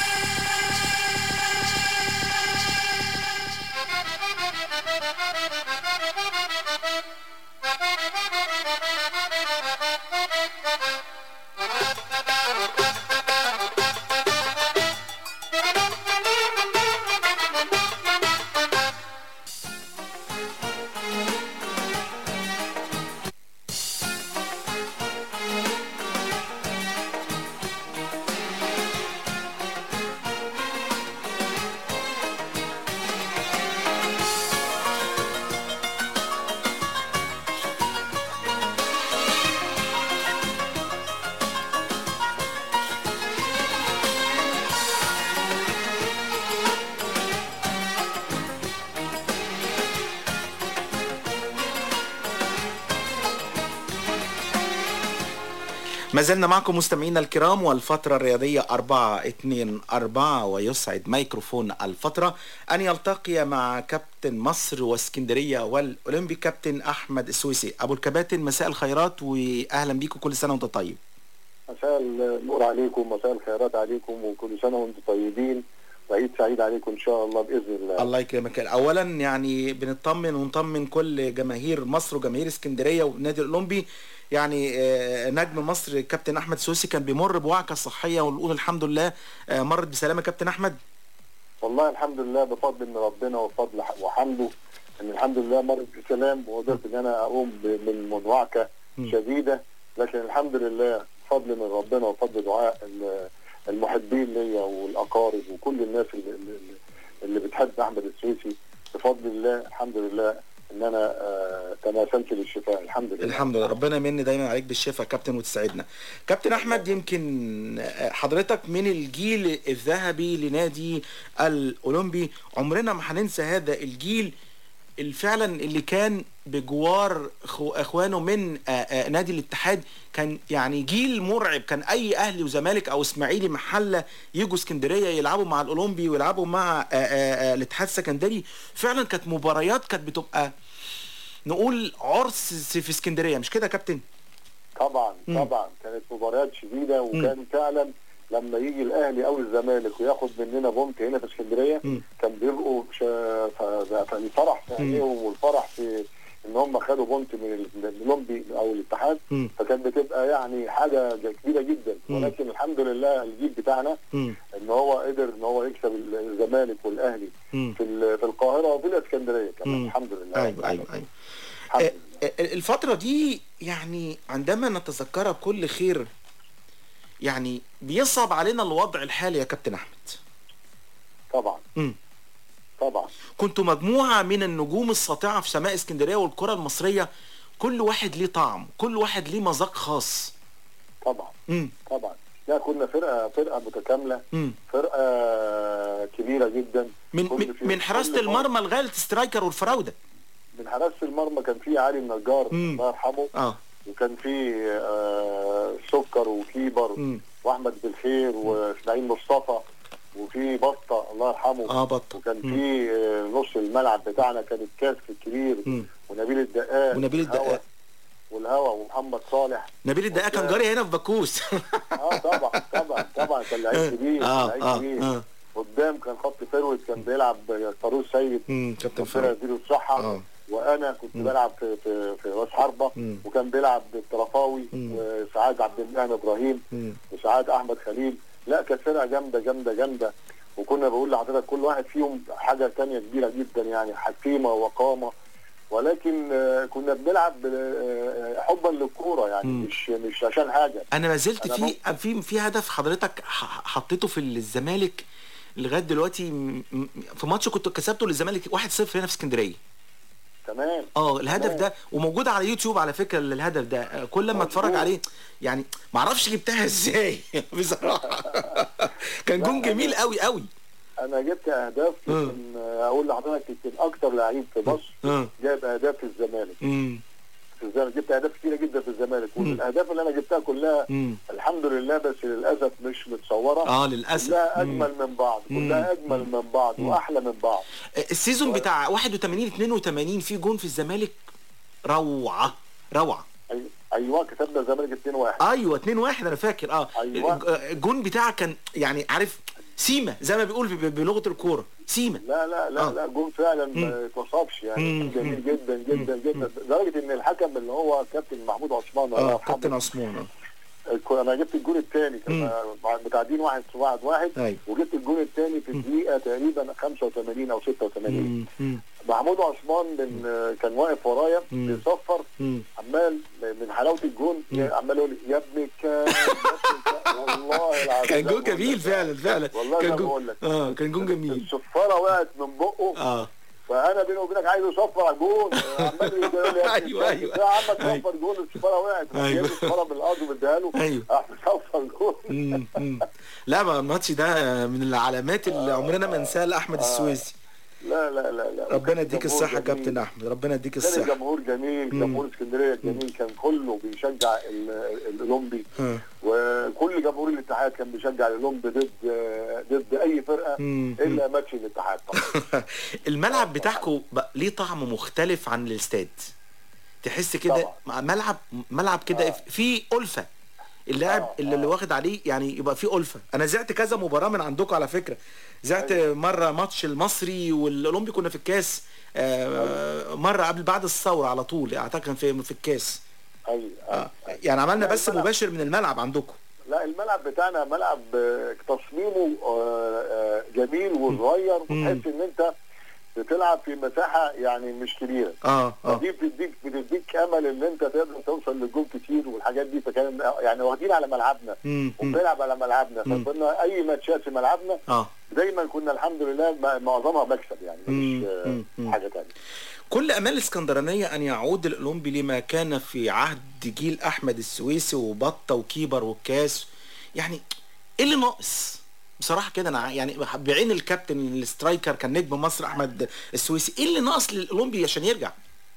ما زلنا معكم مستمعينا الكرام والفترة الرياضية 4 2 4 ويسعد ميكروفون الفترة أن يلتقي مع كابتن مصر واسكندرية والأولمبي كابتن أحمد السويسي أبو الكباتن مساء الخيرات وأهلا بيكم كل سنة وأنتم طيب مساء النور عليكم مساء الخيرات عليكم وكل سنه وانتم طيبين وعيد سعيد عليكم ان شاء الله باذن الله الله يكرمك اولا يعني بنطمن ونطمن كل جماهير مصر وجماهير اسكندريه والنادي الاولمبي يعني آه، نجم مصر كابتن احمد سوسي كان بيمر بوعكه صحيه ونقول الحمد لله آه، مرت بسلامه كابتن احمد والله الحمد لله بفضل من ربنا وفضل ح- وحمده ان الحمد لله مرت بسلام وقدرت ان انا اقوم ب- من من وعكه شديده لكن الحمد لله فضل من ربنا وفضل دعاء ال- المحبين ليا والاقارب وكل الناس اللي, اللي, اللي بتحب احمد السويسي بفضل الله الحمد لله ان انا آه تناسلت للشفاء الحمد لله الحمد لله ربنا يمن دايما عليك بالشفاء كابتن وتسعدنا كابتن احمد يمكن آه، حضرتك من الجيل الذهبي لنادي الاولمبي عمرنا ما هننسى هذا الجيل اللي فعلا اللي كان بجوار خو- اخوانه من آه، آه، نادي الاتحاد كان يعني جيل مرعب كان اي اهلي وزمالك او اسماعيلي محله يجوا اسكندريه يلعبوا مع الاولمبي ويلعبوا مع آه، آه، آه، الاتحاد السكندري فعلا كانت مباريات كانت بتبقى نقول عرس في اسكندريه مش كده يا كابتن طبعا مم. طبعا كانت مباريات شديده وكان فعلا لما يجي الاهلي او الزمالك وياخد مننا بونت هنا في اسكندريه مم. كان بيبقوا شا- ف- فالفرح في عينيهم والفرح في ان هم خدوا بونت من ال- من الاولمبي او الاتحاد مم. فكانت بتبقى يعني حاجه ج- كبيره جدا مم. ولكن الحمد لله الجيل بتاعنا مم. ان هو قدر ان هو يكسب ال- الزمالك والاهلي مم. في ال- في القاهره وفي الاسكندريه كمان مم. الحمد لله ايوه ايوه ايوه آه، آه، الفترة دي يعني عندما نتذكرها بكل خير يعني بيصعب علينا الوضع الحالي يا كابتن احمد طبعا مم. طبعا كنتوا مجموعة من النجوم الساطعة في سماء اسكندرية والكرة المصرية كل واحد ليه طعم كل واحد ليه مذاق خاص طبعا مم. طبعا لا كنا فرقه فرقه متكامله مم. فرقه كبيره جدا من كل من, في- من حراسة كل فرق- المرمى لغاية السترايكر والفراودة من حراسه المرمى كان في علي النجار مم. الله يرحمه اه وكان في آه سكر وكيبر مم. واحمد بالخير واسماعيل مصطفى وفي بطه الله يرحمه اه بطة وكان مم. في آه نص الملعب بتاعنا كان الكاسك الكبير مم. ونبيل الدقاق ونبيل والهوا- الدقاق. والهوا ومحمد صالح نبيل الدقاق كان جاري هنا في باكوس اه طبعا طبعا طبعا كان لعيب كبير اه لعيب اه كبير اه قدام كان خط فيرويد كان بيلعب طاروس سيد مم، كابتن ربنا فرد يديله الصحه اه وانا كنت مم. بلعب في في, في راس حربه مم. وكان بيلعب الطرفاوي مم. وسعاد عبد المنعم ابراهيم مم. وسعاد احمد خليل لا كانت فرقه جامده جامده جامده وكنا بقول لحضرتك كل واحد فيهم حاجه تانية كبيره جدا يعني حكيمه وقامه ولكن آه، كنا بنلعب آه، حبا للكوره يعني مم. مش مش عشان حاجه انا ما زلت أنا في في في هدف حضرتك ح- حطيته في الزمالك لغايه دلوقتي م- م- في ماتش كنت كسبته للزمالك 1-0 هنا في اسكندريه تمام اه الهدف تمام. ده وموجود على يوتيوب على فكره الهدف ده آه، كل ما اتفرج عليه يعني ما اعرفش جبتها ازاي بصراحه كان جون جميل قوي قوي انا جبت اهداف يمكن آه، اقول لحضرتك يمكن اكتر لعيب في مصر اه جاب اهداف في الزمالك امم في الزمالك جبت اهداف كتيره جدا في الزمالك والاهداف اللي انا جبتها كلها امم الحمد لله بس للاسف مش متصوره اه للاسف كلها مم. اجمل من بعض كلها اجمل من بعض واحلى من بعض السيزون بتاع 81 82 في جون في الزمالك روعه روعه أي- ايوه كسبنا الزمالك 2-1 ايوه 2 1 انا فاكر اه أيوة. الج- الجون بتاعك كان يعني عارف سيما زي ما بيقول ب- بلغه الكوره سيما لا لا لا آه. لا جون فعلا مم. ما اتوصفش يعني مم. جميل جدا جدا جدا لدرجه ان الحكم اللي هو كابتن محمود عثمان الله اه يرحمه كابتن عثمان آه. انا جبت الجون الثاني كان متعادلين واحد واحد واحد أيوة. وجبت الجون الثاني في الدقيقه تقريبا 85 او 86 مم. مم. محمود عثمان من كان واقف ورايا مم. بيصفر مم. عمال من حلاوه الجون عمال يقول لي، يا ابن الكلب يا ابن الكلب والله العظيم كان زي جون ما بقول جميل لك. فعلا فعلا والله كان زي ما جون بقول لك اه كان جون جميل الصفاره وقعت من بقه اه فانا بيني وبينك عايز اصفر على الجون عمال يقول لي يا ابن أيوة، الكلب، أيوة. يا عم تصفر جون الصفاره وقعت راح أيوة. جايب الصفاره من الارض ومديها له ايوه راح مصفر جون مم. مم. لا ما الماتش ده من العلامات اللي عمرنا ما ننساها لاحمد السويسي لا لا لا لا ربنا يديك جمهور الصحه جميل. كابتن احمد ربنا يديك كان الصحه الجمهور جميل مم. جمهور اسكندريه جميل كان كله بيشجع ال- الاولمبي ها. وكل جمهور الاتحاد كان بيشجع الاولمبي ضد ضد اي فرقه مم. الا ماتش الاتحاد طبعا الملعب بتاعكم بقى ليه طعم مختلف عن الاستاد تحس كده ملعب ملعب كده فيه ألفة اللاعب اللي, اللي واخد عليه يعني يبقى فيه ألفة انا زعت كذا مباراة من عندكم على فكرة زعت مرة ماتش المصري والاولمبي كنا في الكاس آه، مرة قبل بعد الثورة على طول اعتقد كان في في الكاس ايوه آه، يعني عملنا لا، بس الملعب- مباشر من الملعب عندكم لا الملعب بتاعنا ملعب آه، تصميمه آه، آه، جميل وصغير وتحس ان انت بتلعب في مساحه يعني مش كبيره اه اه فدي بتديك بتديك امل ان انت تقدر توصل للجول كتير والحاجات دي فكان يعني واخدين على ملعبنا مم، مم. وبنلعب على ملعبنا مم. فكنا اي ماتشات في ملعبنا اه دايما كنا الحمد لله م- معظمها مكسب يعني مش آه، مم، مم. حاجه ثانيه كل امال الاسكندرانيه ان يعود الاولمبي لما كان في عهد جيل احمد السويسي وبطه وكيبر والكاس يعني ايه اللي ناقص بصراحه كده انا يعني بعين الكابتن السترايكر كان نجم مصر احمد السويسي ايه اللي ناقص للاولمبي عشان يرجع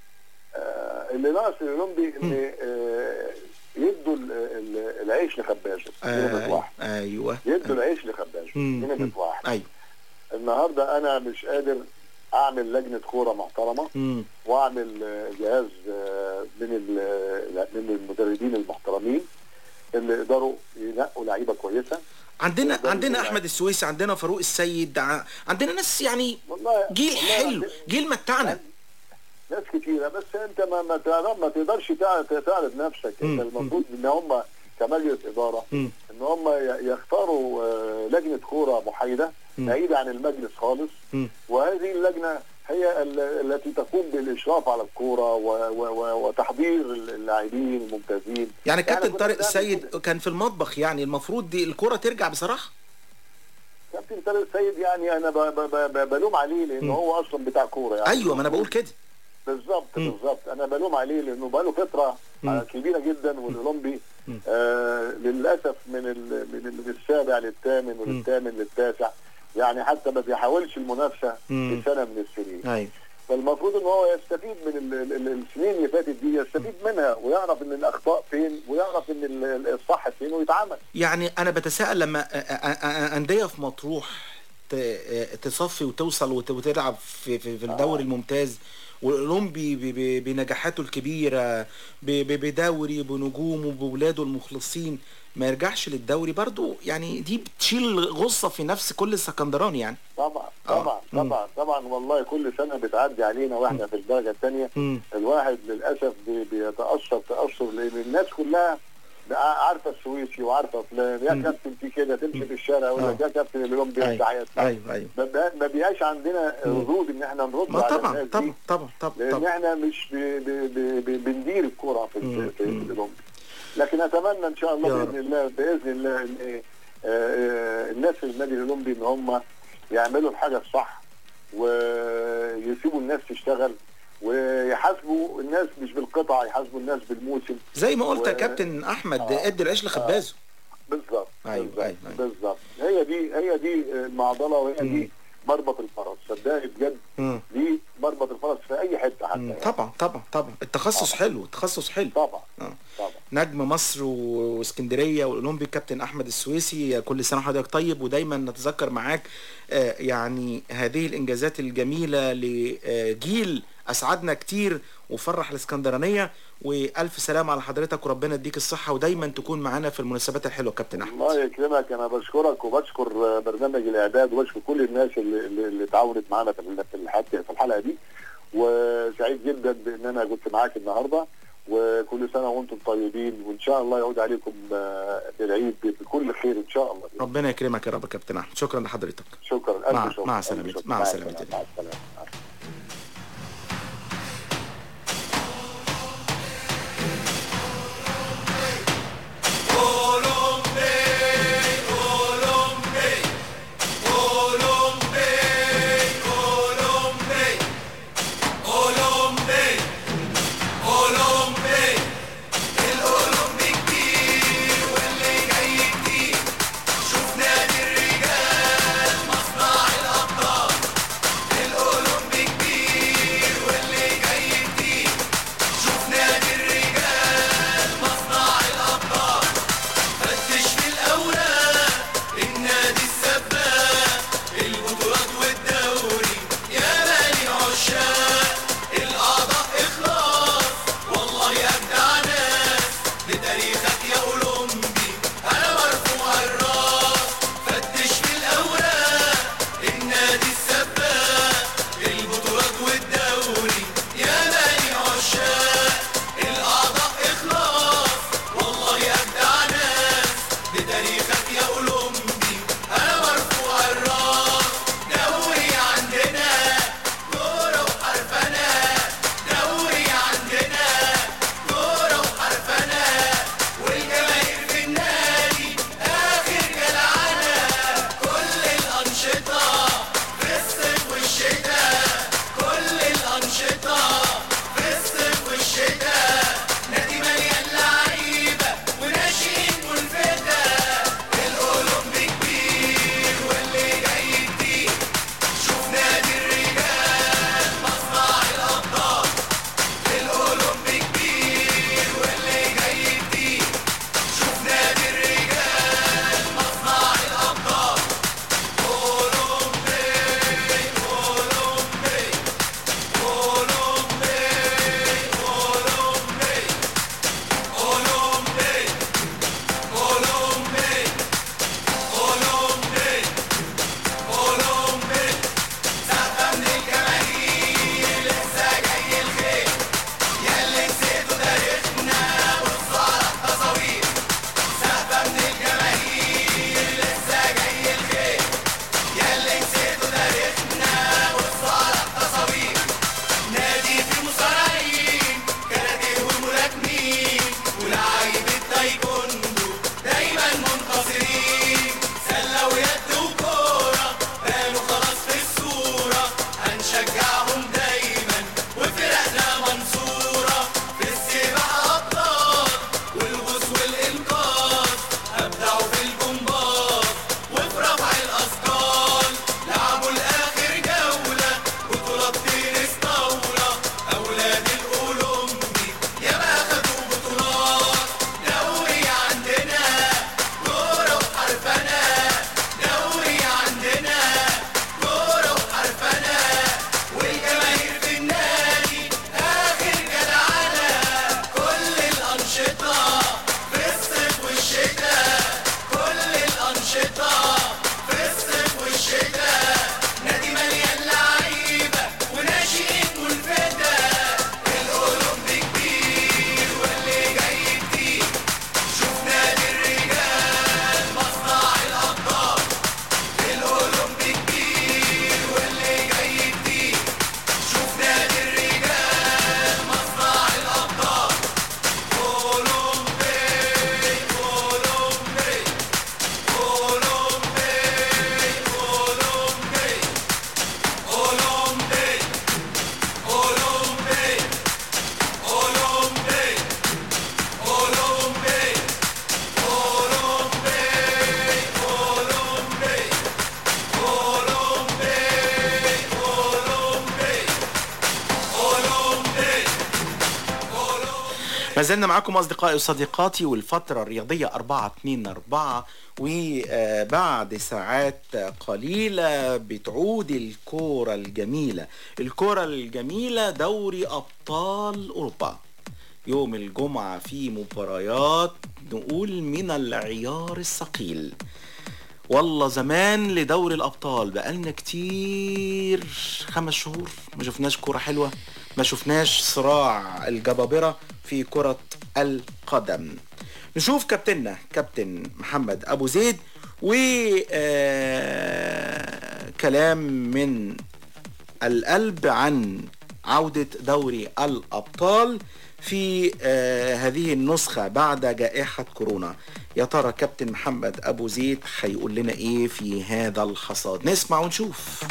اللي ناقص الاولمبي ان آه، يدوا ال- ال- العيش لخبازه دي نمرة آه واحد ايوه يدوا العيش لخبازه دي مم، نمرة مم. واحد ايوه النهارده انا مش قادر اعمل لجنه كوره محترمه مم. واعمل آه، جهاز آه، من ال- من المدربين المحترمين اللي يقدروا ينقوا لعيبه كويسه عندنا يقدروا عندنا يلعبوا. احمد السويسي عندنا فاروق السيد ع- عندنا ناس يعني والله جيل والله حلو جيل متعنا ناس كتيره بس انت ما ما تقدر- ما تقدرش تع- تعرض نفسك انت المفروض ان هم كمجلس اداره مم. ان هم ي- يختاروا آه، لجنه كوره محايده مم. بعيده عن المجلس خالص مم. وهذه اللجنه هي ال- التي تقوم بالاشراف على الكوره و- و- و- وتحضير اللاعبين الممتازين يعني كابتن كنا طارق بنعمل السيد كان في المطبخ يعني المفروض دي الكرة ترجع بصراحه كابتن طارق السيد يعني انا ب- ب- ب- بلوم عليه لان مم. هو اصلا بتاع كوره يعني ايوه ما انا بقول كده بالظبط بالظبط انا بلوم عليه لانه بقاله فتره مم. آه، كبيره جدا والاولمبي آه للاسف من ال من, ال من السابع للثامن وللثامن للتاسع يعني حتى ما بيحاولش المنافسه مم. في سنه من السنين ايوه فالمفروض ان هو يستفيد من ال- ال- ال- السنين اللي فاتت دي يستفيد منها ويعرف ان الاخطاء فين ويعرف ان ال- ال- الصح فين ويتعامل يعني انا بتساءل لما أ- أ- أ- انديه في مطروح ت- تصفي وتوصل وت- وتلعب في في في الدوري الممتاز والاولمبي ب- ب- بنجاحاته الكبيره ب- ب- بدوري بنجومه بولاده المخلصين ما يرجعش للدوري برضو يعني دي بتشيل غصه في نفس كل اسكندراني يعني طبعا آه. طبعا مم. طبعا طبعا والله كل سنه بتعدي علينا واحنا في الدرجه الثانيه مم. الواحد للاسف بي- بيتاثر تاثر لان الناس كلها بقى عارفه السويسي وعارفه فلان يا كابتن في كده تمشي في الشارع يقول لك يا كابتن اليوم بيمشي ايوه حياتنا ايوه ايوه ما بقى- ما بيبقاش عندنا ردود ان احنا نرد ما على طبعا الناس طبعا دي طبعا طبعا لان طبعا احنا مش بي بي بي بي بندير الكره في في, في الاولمبي لكن اتمنى ان شاء الله يا باذن الله باذن الله ان إيه، آه، آه، الناس في النادي الاولمبي ان هم يعملوا الحاجه الصح ويسيبوا الناس تشتغل ويحاسبوا الناس مش بالقطعه يحاسبوا الناس بالموسم زي ما قلت يا و- كابتن احمد آه. ادي العيش لخبازه بالظبط ايوه بالظبط ايوه أيوة. بالظبط هي دي هي دي المعضله وهي دي مربط الفرس صدقني بجد مم. دي مربط الفرس في اي حته حتى يعني. طبعا طبعا طبعا التخصص حلو التخصص حلو طبعا آه. طبعا نجم مصر و- واسكندريه والاولمبي كابتن احمد السويسي كل سنه وحضرتك طيب ودايما نتذكر معاك آه، يعني هذه الانجازات الجميله لجيل اسعدنا كتير وفرح الاسكندرانيه والف سلام على حضرتك وربنا يديك الصحه ودايما تكون معانا في المناسبات الحلوه كابتن احمد الله يكرمك انا بشكرك وبشكر برنامج الاعداد وبشكر كل الناس اللي اللي, اللي تعاونت معانا في ال- في الحلقه في الحلقه دي وسعيد جدا بان انا كنت معاك النهارده وكل سنه وانتم طيبين وان شاء الله يعود عليكم آه، بالعيد بكل خير ان شاء الله ربنا يكرمك يا رب يا كابتن احمد شكرا لحضرتك شكرا الف مع شكر مع ألف سلامتك شكر. مع سلامتك السلامه مع السلامه شوف نادي الرجال مصنع الأبطال ما زلنا معكم أصدقائي وصديقاتي والفترة الرياضية 4 2 4 وبعد ساعات قليلة بتعود الكورة الجميلة الكورة الجميلة دوري أبطال أوروبا يوم الجمعة في مباريات نقول من العيار الثقيل والله زمان لدوري الابطال بقالنا كتير خمس شهور ما شفناش كرة حلوة ما شفناش صراع الجبابرة في كرة القدم نشوف كابتننا كابتن محمد ابو زيد و آه، كلام من القلب عن عودة دوري الأبطال في آه هذه النسخة بعد جائحة كورونا يا ترى كابتن محمد أبو زيد هيقول لنا إيه في هذا الحصاد نسمع ونشوف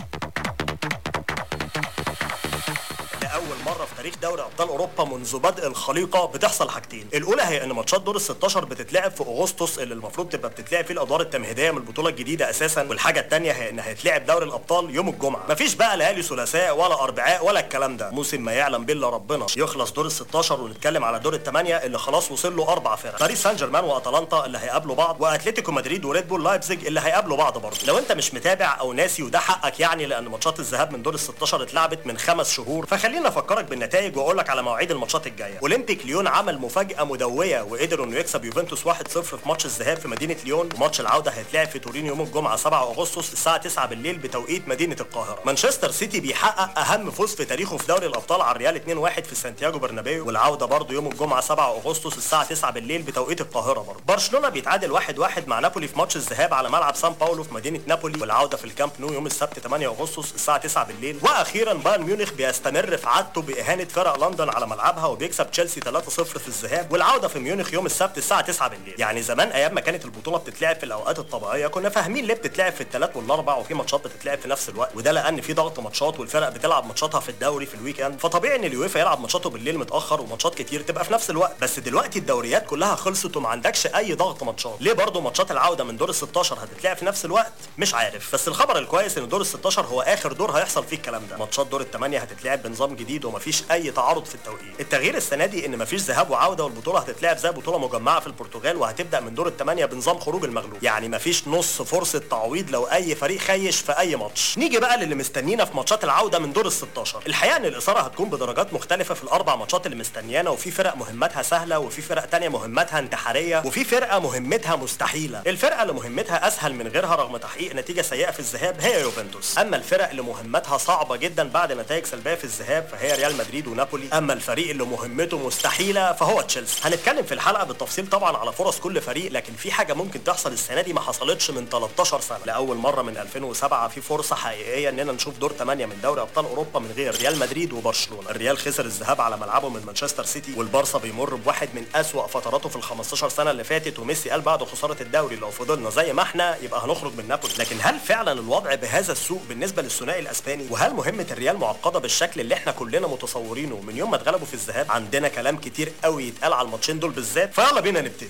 لاول مره في تاريخ دوري ابطال اوروبا منذ بدء الخليقه بتحصل حاجتين الاولى هي ان ماتشات دور ال 16 بتتلعب في اغسطس اللي المفروض تبقى بتتلعب فيه الادوار التمهيديه من البطوله الجديده اساسا والحاجه الثانيه هي ان هيتلعب دوري الابطال يوم الجمعه مفيش بقى ليالي ثلاثاء ولا اربعاء ولا الكلام ده موسم ما يعلم به الا ربنا يخلص دور ال 16 ونتكلم على دور الثمانيه اللي خلاص وصل له اربع فرق باريس سان جيرمان واتلانتا اللي هيقابلوا بعض واتلتيكو مدريد وريد بول لايبزيج اللي هيقابلوا بعض برضه لو انت مش متابع او ناسي وده حقك يعني لان ماتشات الذهاب من دور ال 16 اتلعبت من خمس شهور فخلينا افكرك بالنتائج واقول لك على مواعيد الماتشات الجايه اولمبيك ليون عمل مفاجاه مدويه وقدر انه يكسب يوفنتوس 1-0 في ماتش الذهاب في مدينه ليون وماتش العوده هيتلعب في تورين يوم الجمعه 7 اغسطس الساعه 9 بالليل بتوقيت مدينه القاهره مانشستر سيتي بيحقق اهم فوز في تاريخه في دوري الابطال على الريال 2-1 في سانتياغو برنابيو والعوده برضه يوم الجمعه 7 اغسطس الساعه 9 بالليل بتوقيت القاهره برضه برشلونه بيتعادل 1-1 مع نابولي في ماتش الذهاب على ملعب سان باولو في مدينه نابولي والعوده في الكامب نو يوم السبت 8 اغسطس الساعه 9 بالليل واخيرا بايرن ميونخ بيستمر في عادته باهانه فرق لندن على ملعبها وبيكسب تشيلسي 3-0 في الذهاب والعوده في ميونخ يوم السبت الساعه 9 بالليل يعني زمان ايام ما كانت البطوله بتتلعب في الاوقات الطبيعيه كنا فاهمين ليه بتتلعب في الثلاث والاربع وفي ماتشات بتتلعب في نفس الوقت وده لان في ضغط ماتشات والفرق بتلعب ماتشاتها في الدوري في الويك اند فطبيعي ان اليويفا يلعب ماتشاته بالليل متاخر وماتشات كتير تبقى في نفس الوقت بس دلوقتي الدوريات كلها خلصت وما عندكش اي ضغط ماتشات ليه برضه ماتشات العوده من دور ال 16 هتتلعب في نفس الوقت مش عارف بس الخبر الكويس ان دور ال 16 هو اخر دور هيحصل فيه الكلام ده ماتشات دور الثمانيه هتتلعب بنظام جديد ومفيش اي تعارض في التوقيت التغيير السنه دي ان مفيش ذهاب وعوده والبطوله هتتلعب زي بطوله مجمعه في البرتغال وهتبدا من دور الثمانيه بنظام خروج المغلوب يعني مفيش نص فرصه تعويض لو اي فريق خيش في اي ماتش نيجي بقى للي مستنينا في ماتشات العوده من دور ال 16 الحقيقه ان الاثاره هتكون بدرجات مختلفه في الاربع ماتشات اللي مستنيانا وفي فرق مهمتها سهله وفي فرق تانية مهمتها انتحاريه وفي فرقه مهمتها مستحيله الفرقه اللي مهمتها اسهل من غيرها رغم تحقيق نتيجه سيئه في الذهاب هي يوفنتوس اما الفرق اللي مهمتها صعبه جدا بعد نتائج سلبيه في الذهاب فهي ريال مدريد ونابولي اما الفريق اللي مهمته مستحيله فهو تشيلسي هنتكلم في الحلقه بالتفصيل طبعا على فرص كل فريق لكن في حاجه ممكن تحصل السنه دي ما حصلتش من 13 سنه لاول مره من 2007 في فرصه حقيقيه اننا نشوف دور 8 من دوري ابطال اوروبا من غير ريال مدريد وبرشلونه الريال خسر الذهاب على ملعبه من مانشستر سيتي والبارسا بيمر بواحد من اسوا فتراته في ال 15 سنه اللي فاتت وميسي قال بعد خساره الدوري لو فضلنا زي ما احنا يبقى هنخرج من نابولي لكن هل فعلا الوضع بهذا السوء بالنسبه للثنائي الاسباني وهل مهمه الريال معقده بالشكل اللي احنا كلنا متصورينه من يوم ما اتغلبوا في الذهاب عندنا كلام كتير قوي يتقال على الماتشين دول بالذات فيلا بينا نبتدي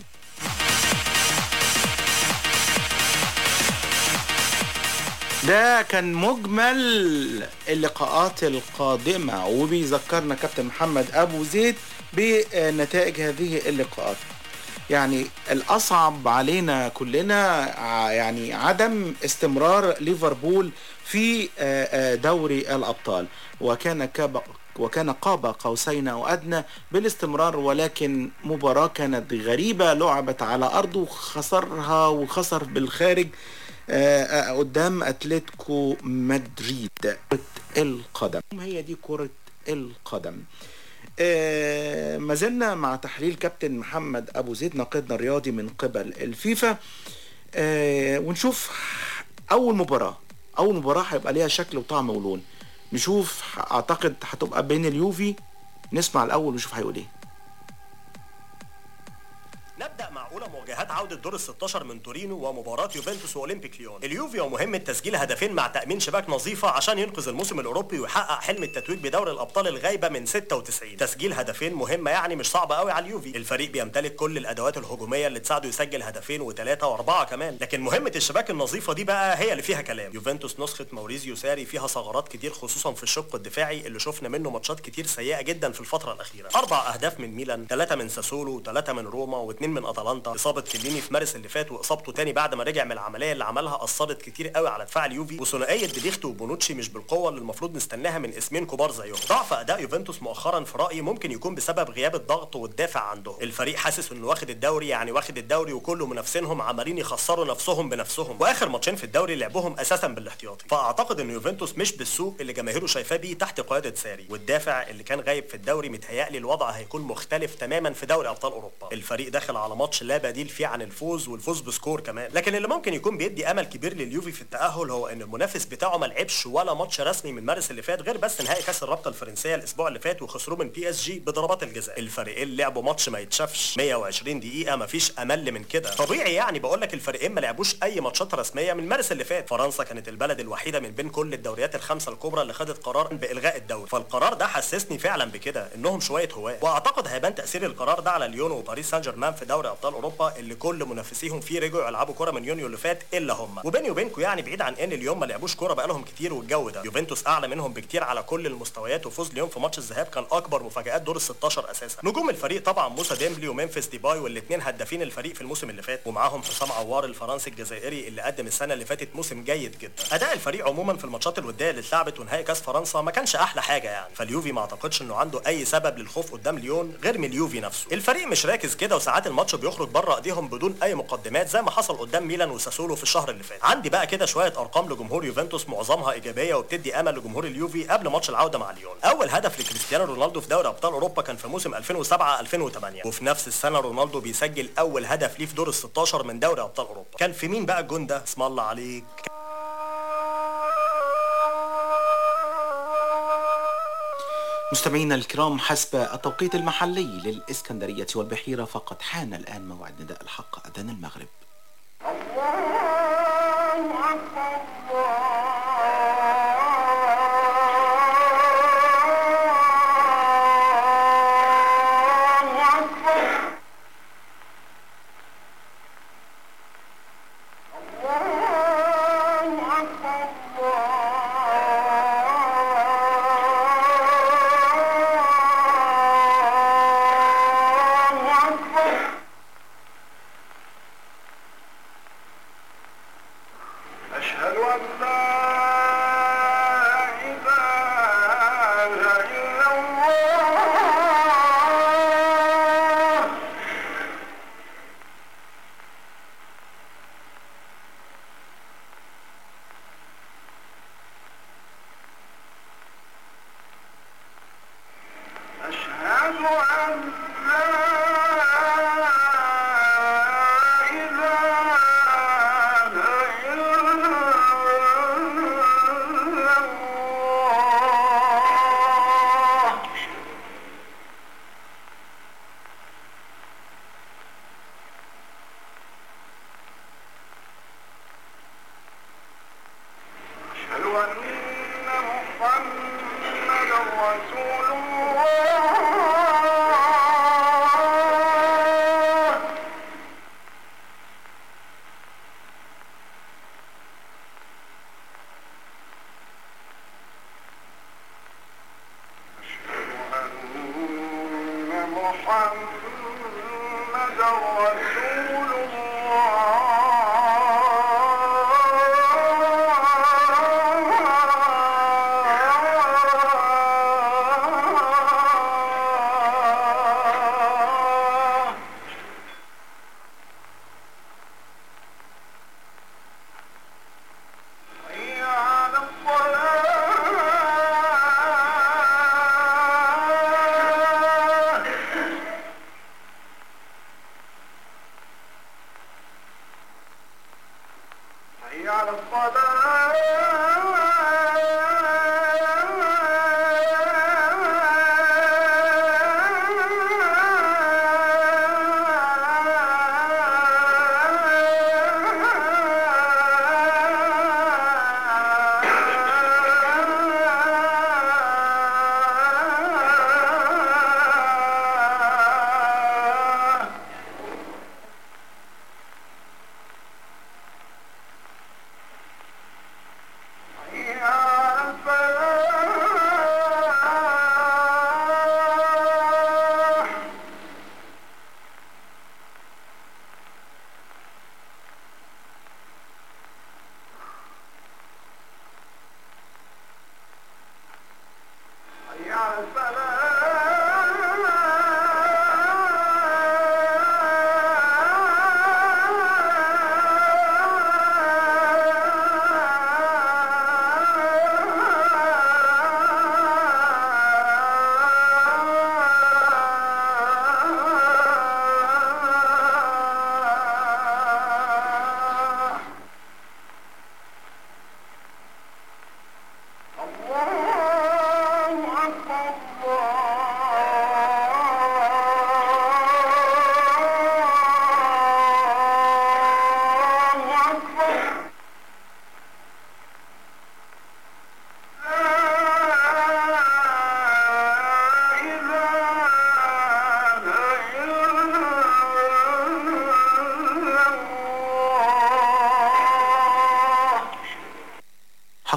ده كان مجمل اللقاءات القادمة وبيذكرنا كابتن محمد أبو زيد بنتائج هذه اللقاءات يعني الأصعب علينا كلنا ع- يعني عدم استمرار ليفربول في آه، آه، دوري الأبطال وكان كاب وكان قاب قوسين أو أدنى بالاستمرار ولكن مباراة كانت غريبة لعبت على أرضه خسرها وخسر بالخارج آه، آه، قدام اتلتيكو مدريد كرة القدم هي دي كرة القدم آه، ما زلنا مع تحليل كابتن محمد ابو زيد ناقدنا الرياضي من قبل الفيفا آه، ونشوف اول مباراة اول مباراة هيبقى ليها شكل وطعم ولون نشوف اعتقد هتبقى بين اليوفي نسمع الاول ونشوف هيقول ايه نبدا مع اولى مواجهات عوده دور ال 16 من تورينو ومباراه يوفنتوس واولمبيك ليون اليوفي ومهمه تسجيل هدفين مع تامين شباك نظيفه عشان ينقذ الموسم الاوروبي ويحقق حلم التتويج بدوري الابطال الغايبه من 96 تسجيل هدفين مهمه يعني مش صعبه قوي على اليوفي الفريق بيمتلك كل الادوات الهجوميه اللي تساعده يسجل هدفين وثلاثه واربعه كمان لكن مهمه الشباك النظيفه دي بقى هي اللي فيها كلام يوفنتوس نسخه موريزيو ساري فيها ثغرات كتير خصوصا في الشق الدفاعي اللي شفنا منه ماتشات كتير سيئه جدا في الفتره الاخيره اربع اهداف من ميلان ثلاثه من ساسولو ثلاثه من روما واثنين من اتلانتا اصابه كليني في مارس اللي فات واصابته تاني بعد ما رجع من العمليه اللي عملها اثرت كتير قوي على دفاع اليوفي وثنائيه ديليخت وبونوتشي مش بالقوه اللي المفروض نستناها من اسمين كبار زيهم ضعف اداء يوفنتوس مؤخرا في رايي ممكن يكون بسبب غياب الضغط والدافع عندهم الفريق حاسس انه واخد الدوري يعني واخد الدوري وكل منافسينهم عمالين يخسروا نفسهم بنفسهم واخر ماتشين في الدوري لعبهم اساسا بالاحتياطي فاعتقد ان يوفنتوس مش بالسوق اللي جماهيره شايفاه بيه تحت قياده ساري والدافع اللي كان غايب في الدوري متهيألي الوضع هيكون مختلف تماما في دوري ابطال اوروبا الفريق داخل على ماتش لا بديل فيه عن الفوز والفوز بسكور كمان لكن اللي ممكن يكون بيدي امل كبير لليوفي في التاهل هو ان المنافس بتاعه ما لعبش ولا ماتش رسمي من مارس اللي فات غير بس نهائي كاس الرابطه الفرنسيه الاسبوع اللي فات وخسروه من بي اس جي بضربات الجزاء الفريقين لعبوا ماتش ما يتشافش 120 دقيقه مفيش امل من كده طبيعي يعني بقول لك الفريقين ما لعبوش اي ماتشات رسميه من مارس اللي فات فرنسا كانت البلد الوحيده من بين كل الدوريات الخمسه الكبرى اللي خدت قرار بالغاء الدوري فالقرار ده حسسني فعلا بكده انهم شويه هواه واعتقد هيبان تاثير القرار ده على ليون وباريس سان جيرمان في دوري ابطال اوروبا اللي كل منافسيهم فيه رجعوا يلعبوا كوره من يونيو اللي فات الا هم وبيني وبينكم يعني بعيد عن ان اليوم ما لعبوش كوره بقالهم كتير والجو ده يوفنتوس اعلى منهم بكتير على كل المستويات وفوز ليون في ماتش الذهاب كان اكبر مفاجات دور ال 16 اساسا نجوم الفريق طبعا موسى ديمبلي وممفيس ديباي والاثنين هدافين الفريق في الموسم اللي فات ومعاهم حسام عوار الفرنسي الجزائري اللي قدم السنه اللي فاتت موسم جيد جدا اداء الفريق عموما في الماتشات الوديه اللي اتلعبت ونهائي كاس فرنسا ما كانش احلى حاجه يعني فاليوفي ما اعتقدش انه عنده اي سبب للخوف قدام ليون غير من اليوفي نفسه الفريق مش راكز كده وساعات الماتش بيخرج بره ايديهم بدون اي مقدمات زي ما حصل قدام ميلان وساسولو في الشهر اللي فات عندي بقى كده شويه ارقام لجمهور يوفنتوس معظمها ايجابيه وبتدي امل لجمهور اليوفي قبل ماتش العوده مع ليون اول هدف لكريستيانو رونالدو في دوري ابطال اوروبا كان في موسم 2007 2008 وفي نفس السنه رونالدو بيسجل اول هدف ليه في دور ال 16 من دوري ابطال اوروبا كان في مين بقى الجون ده اسم الله عليك مستمعينا الكرام حسب التوقيت المحلي للإسكندرية والبحيرة فقد حان الآن موعد نداء الحق أذان المغرب أشهد أن لا إله إلا الله أشهد أن لا إله إلا الله أشهد أن محمدا رسول الله أن محمدا رسول الله حي على الصلاة حي على الصلاة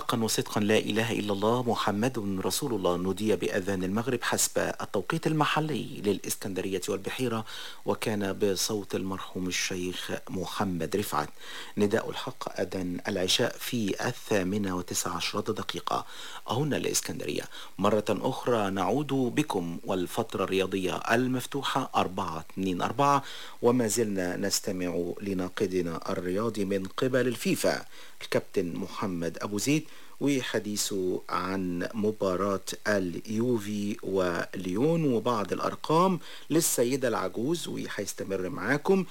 حقا وصدقا لا إله إلا الله محمد رسول الله نودي بأذان المغرب حسب التوقيت المحلي للإسكندرية والبحيرة وكان بصوت المرحوم الشيخ محمد رفعت نداء الحق أذان العشاء في الثامنة وتسع عشرة دقيقة هنا الإسكندرية مرة أخرى نعود بكم والفترة الرياضية المفتوحة أربعة اتنين أربعة وما زلنا نستمع لناقدنا الرياضي من قبل الفيفا الكابتن محمد أبو زيد وحديثه عن مباراة اليوفي وليون وبعض الأرقام للسيدة العجوز وهيستمر معاكم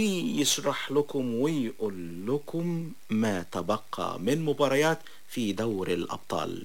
ويشرح لكم ويقول لكم ما تبقى من مباريات في دور الأبطال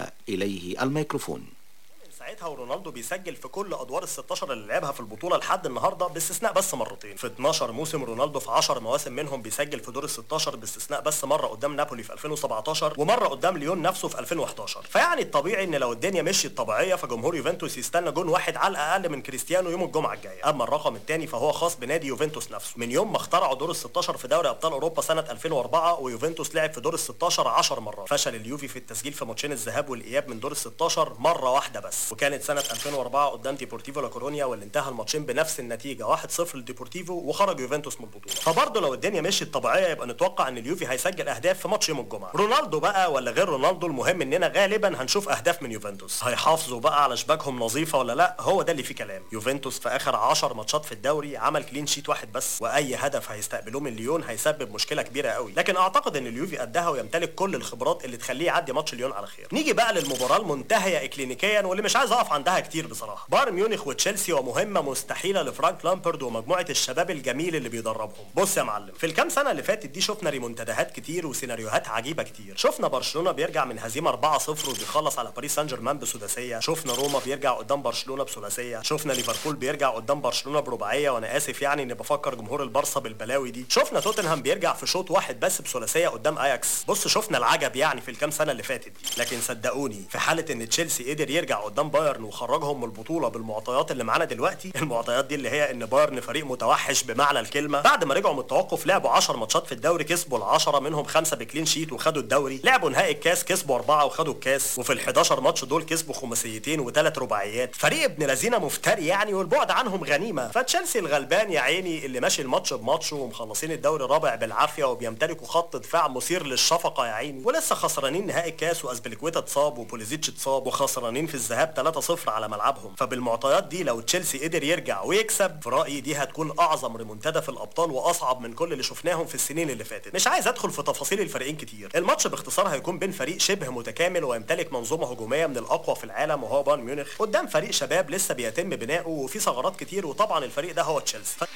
فإليه الميكروفون ساعتها ورونالدو بيسجل في كل ادوار ال 16 اللي لعبها في البطوله لحد النهارده باستثناء بس مرتين في 12 موسم رونالدو في 10 مواسم منهم بيسجل في دور ال 16 باستثناء بس مره قدام نابولي في 2017 ومره قدام ليون نفسه في 2011 فيعني الطبيعي ان لو الدنيا مشيت طبيعيه فجمهور يوفنتوس يستنى جون واحد على الاقل من كريستيانو يوم الجمعه الجايه اما الرقم الثاني فهو خاص بنادي يوفنتوس نفسه من يوم ما اخترعوا دور ال 16 في دوري ابطال اوروبا سنه 2004 ويوفنتوس لعب في دور ال 16 10 مرات فشل اليوفي في التسجيل في ماتشين الذهاب والاياب من دور ال 16 مره واحده بس وكانت سنه 2004 قدام ديبورتيفو لا كورونيا واللي انتهى الماتشين بنفس النتيجه 1-0 لديبورتيفو وخرج يوفنتوس من البطوله فبرضه لو الدنيا مشيت طبيعيه يبقى نتوقع ان اليوفي هيسجل اهداف في ماتش يوم الجمعه رونالدو بقى ولا غير رونالدو المهم اننا غالبا هنشوف اهداف من يوفنتوس هيحافظوا بقى على شباكهم نظيفه ولا لا هو ده اللي فيه كلام يوفنتوس في اخر 10 ماتشات في الدوري عمل كلين شيت واحد بس واي هدف هيستقبلوه من ليون هيسبب مشكله كبيره قوي لكن اعتقد ان اليوفي قدها ويمتلك كل الخبرات اللي تخليه يعدي ماتش ليون على خير نيجي بقى للمباراه المنتهيه اكلينيكيا واللي مش عايز اقف عندها كتير بصراحه بايرن ميونخ وتشيلسي ومهمه مستحيله لفرانك لامبرد ومجموعه الشباب الجميل اللي بيدربهم بص يا معلم في الكام سنه اللي فاتت دي شفنا ريمونتادات كتير وسيناريوهات عجيبه كتير شفنا برشلونه بيرجع من هزيمه 4-0 وبيخلص على باريس سان جيرمان بسداسيه شفنا روما بيرجع قدام برشلونه بثلاثيه شفنا ليفربول بيرجع قدام برشلونه برباعيه وانا اسف يعني اني بفكر جمهور البارسا بالبلاوي دي شفنا توتنهام بيرجع في شوط واحد بس بثلاثيه قدام اياكس بص شفنا العجب يعني في الكام سنه اللي فاتت دي لكن صدقوني في حاله ان تشيلسي قدر يرجع قدام بايرن وخرجهم من البطوله بالمعطيات اللي معانا دلوقتي المعطيات دي اللي هي ان بايرن فريق متوحش بمعنى الكلمه بعد ما رجعوا من التوقف لعبوا 10 ماتشات في الدوري كسبوا ال10 منهم خمسه بكلين شيت وخدوا الدوري لعبوا نهائي الكاس كسبوا اربعه وخدوا الكاس وفي ال11 ماتش دول كسبوا خماسيتين وثلاث رباعيات فريق ابن لذينه مفتري يعني والبعد عنهم غنيمه فتشيلسي الغلبان يا عيني اللي ماشي الماتش بماتشه ومخلصين الدوري الرابع بالعافيه وبيمتلكوا خط دفاع مثير للشفقه يا عيني ولسه خسرانين نهائي الكاس واسبليكويتا اتصاب وبوليزيتش اتصاب وخسرانين في الذهاب 3-0 على ملعبهم فبالمعطيات دي لو تشيلسي قدر يرجع ويكسب في رايي دي هتكون اعظم ريمونتادا في الابطال واصعب من كل اللي شفناهم في السنين اللي فاتت مش عايز ادخل في تفاصيل الفريقين كتير الماتش باختصار هيكون بين فريق شبه متكامل ويمتلك منظومه هجوميه من الاقوى في العالم وهو بايرن ميونخ قدام فريق شباب لسه بيتم بناؤه وفي ثغرات كتير وطبعا الفريق ده هو تشيلسي ف...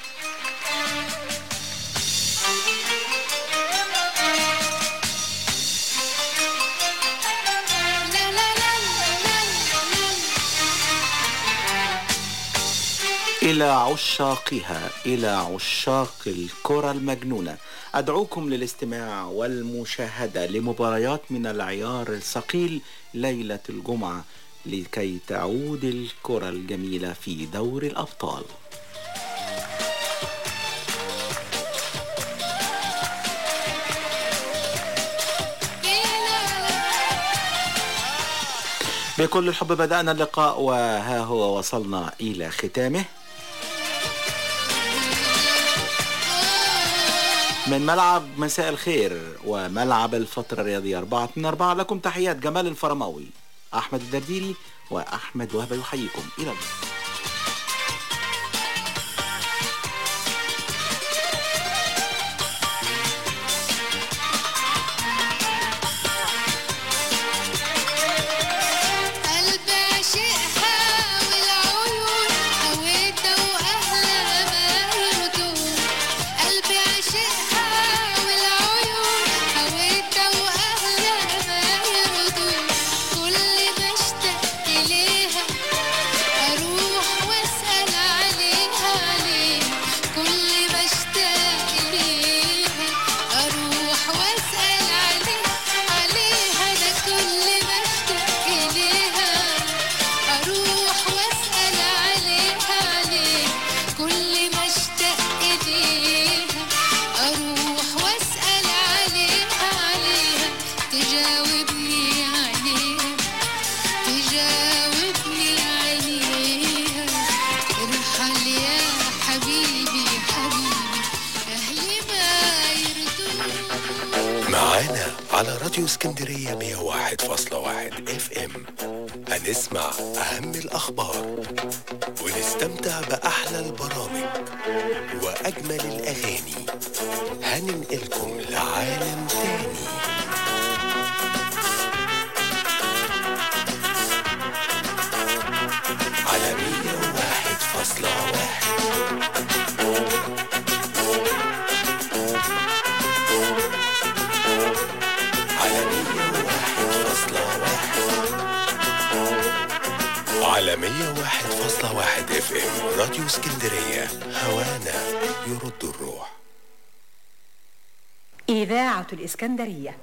إلى عشاقها إلى عشاق الكرة المجنونة أدعوكم للاستماع والمشاهدة لمباريات من العيار الثقيل ليلة الجمعة لكي تعود الكرة الجميلة في دور الأبطال بكل الحب بدأنا اللقاء وها هو وصلنا إلى ختامه من ملعب مساء الخير وملعب الفترة الرياضية 4 من 4 لكم تحيات جمال الفرماوي أحمد الدرديري وأحمد وهبة يحييكم إلى اللقاء قلبي عشقها والعيون هويتها واهلها ما يردون قلبي عشقها والعيون هويتها واهلها ما يردون كل ما اشتاق اليها اروح راديو اسكندرية 101.1 اف ام هنسمع أهم الأخبار ونستمتع بأحلى البرامج وأجمل الأغاني هننقلكم لعالم تاني على 101.1 على 101.1 على 101.1 اف ام راديو اسكندرية هوانا يرد الروح إذاعة الإسكندرية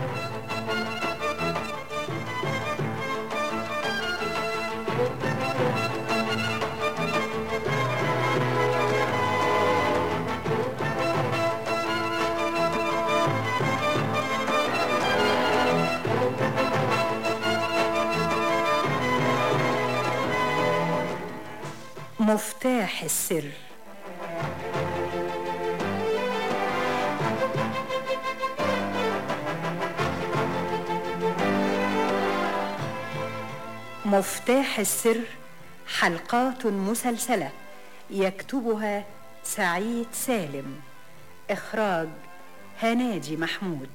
مفتاح السر مفتاح السر حلقات مسلسلة يكتبها سعيد سالم إخراج هناجي محمود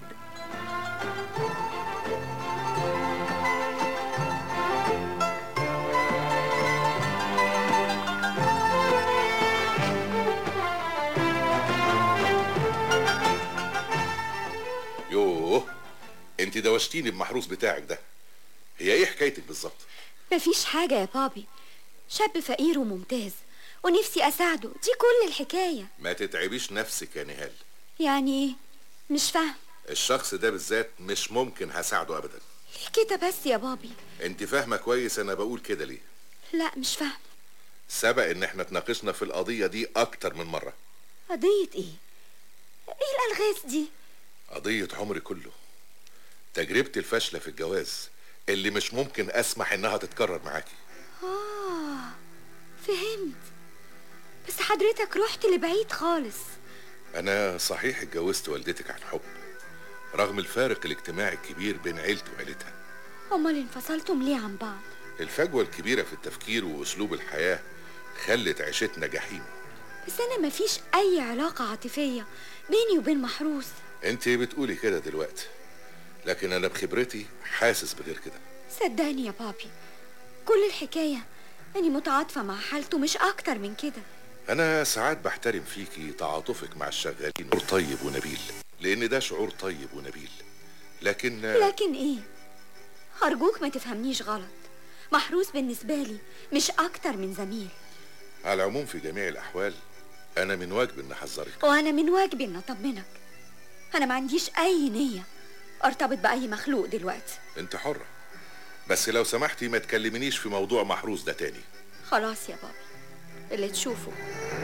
يوه انت دوشتيني بمحروس بتاعك ده هي ايه حكايتك بالظبط مفيش حاجة يا بابي شاب فقير وممتاز ونفسي أساعده دي كل الحكاية ما تتعبيش نفسك يا نهال يعني إيه؟ مش فاهم الشخص ده بالذات مش ممكن هساعده ابدا ليه كده بس يا بابي انت فاهمه كويس انا بقول كده ليه لا مش فاهم سبق ان احنا اتناقشنا في القضيه دي اكتر من مره قضية إيه؟ إيه الألغاز دي؟ قضيه عمري كله تجربتي الفاشله في الجواز اللي مش ممكن اسمح انها تتكرر معاكي آه فهمت بس حضرتك رحت لبعيد خالص انا صحيح اتجوزت والدتك عن حب رغم الفارق الاجتماعي الكبير بين عيلتي وعيلتها أمال انفصلتم ليه عن بعض؟ الفجوه الكبيره في التفكير واسلوب الحياه خلت عيشتنا جحيم بس أنا مفيش أي علاقة عاطفية بيني وبين محروس انت بتقولي كده دلوقتي لكن انا بخبرتي حاسس بغير كده صدقني يا بابي كل الحكاية أني متعاطفة مع حالته مش أكتر من كده انا ساعات بحترم فيكي تعاطفك مع الشغالين شعور طيب ونبيل لان ده شعور طيب ونبيل لكن لكن إيه؟ أرجوك ما تفهمنيش غلط محروس بالنسبة لي مش أكتر من زميل على العموم في جميع الاحوال انا من واجبي ان احذرك وأنا من واجبي إن أطمنك أنا ما عنديش أي نية أرتبط بأي مخلوق دلوقتي انت حرة بس لو سمحتي ما تكلمنيش في موضوع محروس ده تاني خلاص يا بابي اللي تشوفه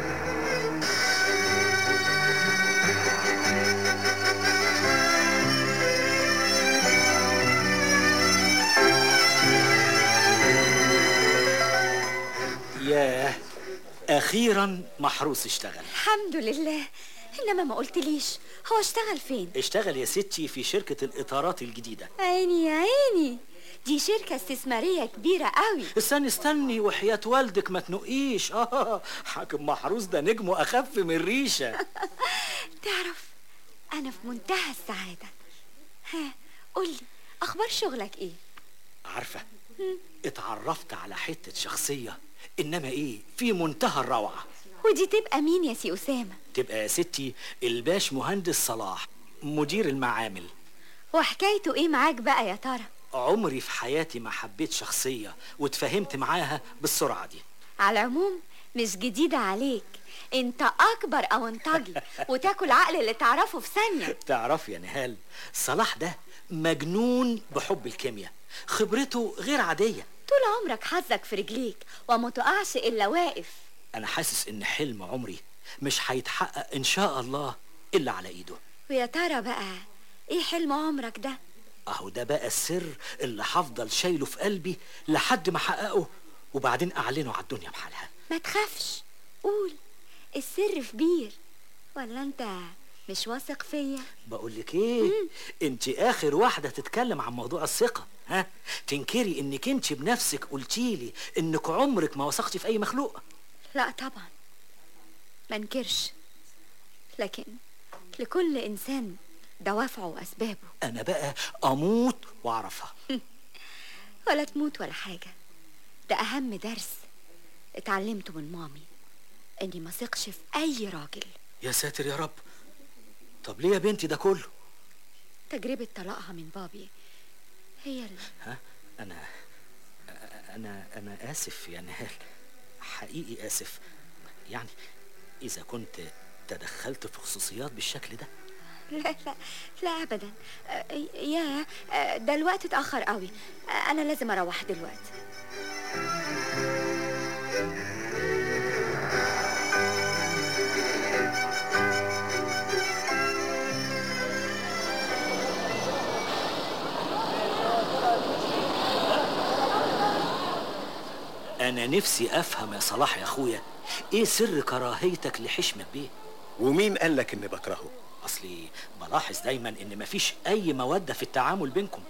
ياه اخيرا محروس اشتغل الحمد لله إنما ما قلتليش هو اشتغل فين؟ اشتغل يا ستي في شركة الإطارات الجديدة عيني يا عيني دي شركة استثمارية كبيرة قوي استني استني وحياة والدك ما تنقيش اه حاكم محروس ده نجمه أخف من ريشة تعرف أنا في منتهى السعادة ها قولي أخبار شغلك إيه؟ عارفة اتعرفت على حتة شخصية إنما إيه في منتهى الروعة ودي تبقى مين يا سي أسامة؟ تبقى يا ستي الباش مهندس صلاح مدير المعامل وحكايته إيه معاك بقى يا ترى؟ عمري في حياتي ما حبيت شخصية واتفاهمت معاها بالسرعة دي على العموم مش جديدة عليك انت اكبر اونطاجي وتاكل عقل اللي تعرفه في ثانية تعرف يا نهال صلاح ده مجنون بحب الكيمياء خبرته غير عادية طول عمرك حظك في رجليك وما تقعش الا واقف أنا حاسس إن حلم عمري مش هيتحقق إن شاء الله إلا على إيده ويا ترى بقى ايه حلم عمرك ده أهو ده بقى السر اللي هفضل شايله في قلبي لحد ما أحققه وبعدين أعلنه على الدنيا بحالها ما تخافش قول السر في بير ولا انت مش واثق فيا بقول لك ايه انت اخر واحده تتكلم عن موضوع الثقه ها تنكري انك انت بنفسك قلتي لي انك عمرك ما وثقتي في اي مخلوق لا طبعا ما انكرش لكن لكل انسان دوافعه واسبابه انا بقى اموت واعرفها ولا تموت ولا حاجه ده اهم درس اتعلمته من مامي اني ما ثقش في اي راجل يا ساتر يا رب طب ليه يا بنتي ده كله تجربه طلاقها من بابي هي ال... ها انا انا انا اسف يا نهال حقيقي اسف يعني اذا كنت تدخلت في خصوصيات بالشكل ده لا لا لا ابدا آه، يا آه، ده الوقت اتاخر قوي آه، انا لازم اروح دلوقتي انا نفسي افهم يا صلاح يا اخويا ايه سر كراهيتك لحشمة بيه ومين قال لك اني بكرهه اصلي بلاحظ دايما ان مفيش اي موده في التعامل بينكم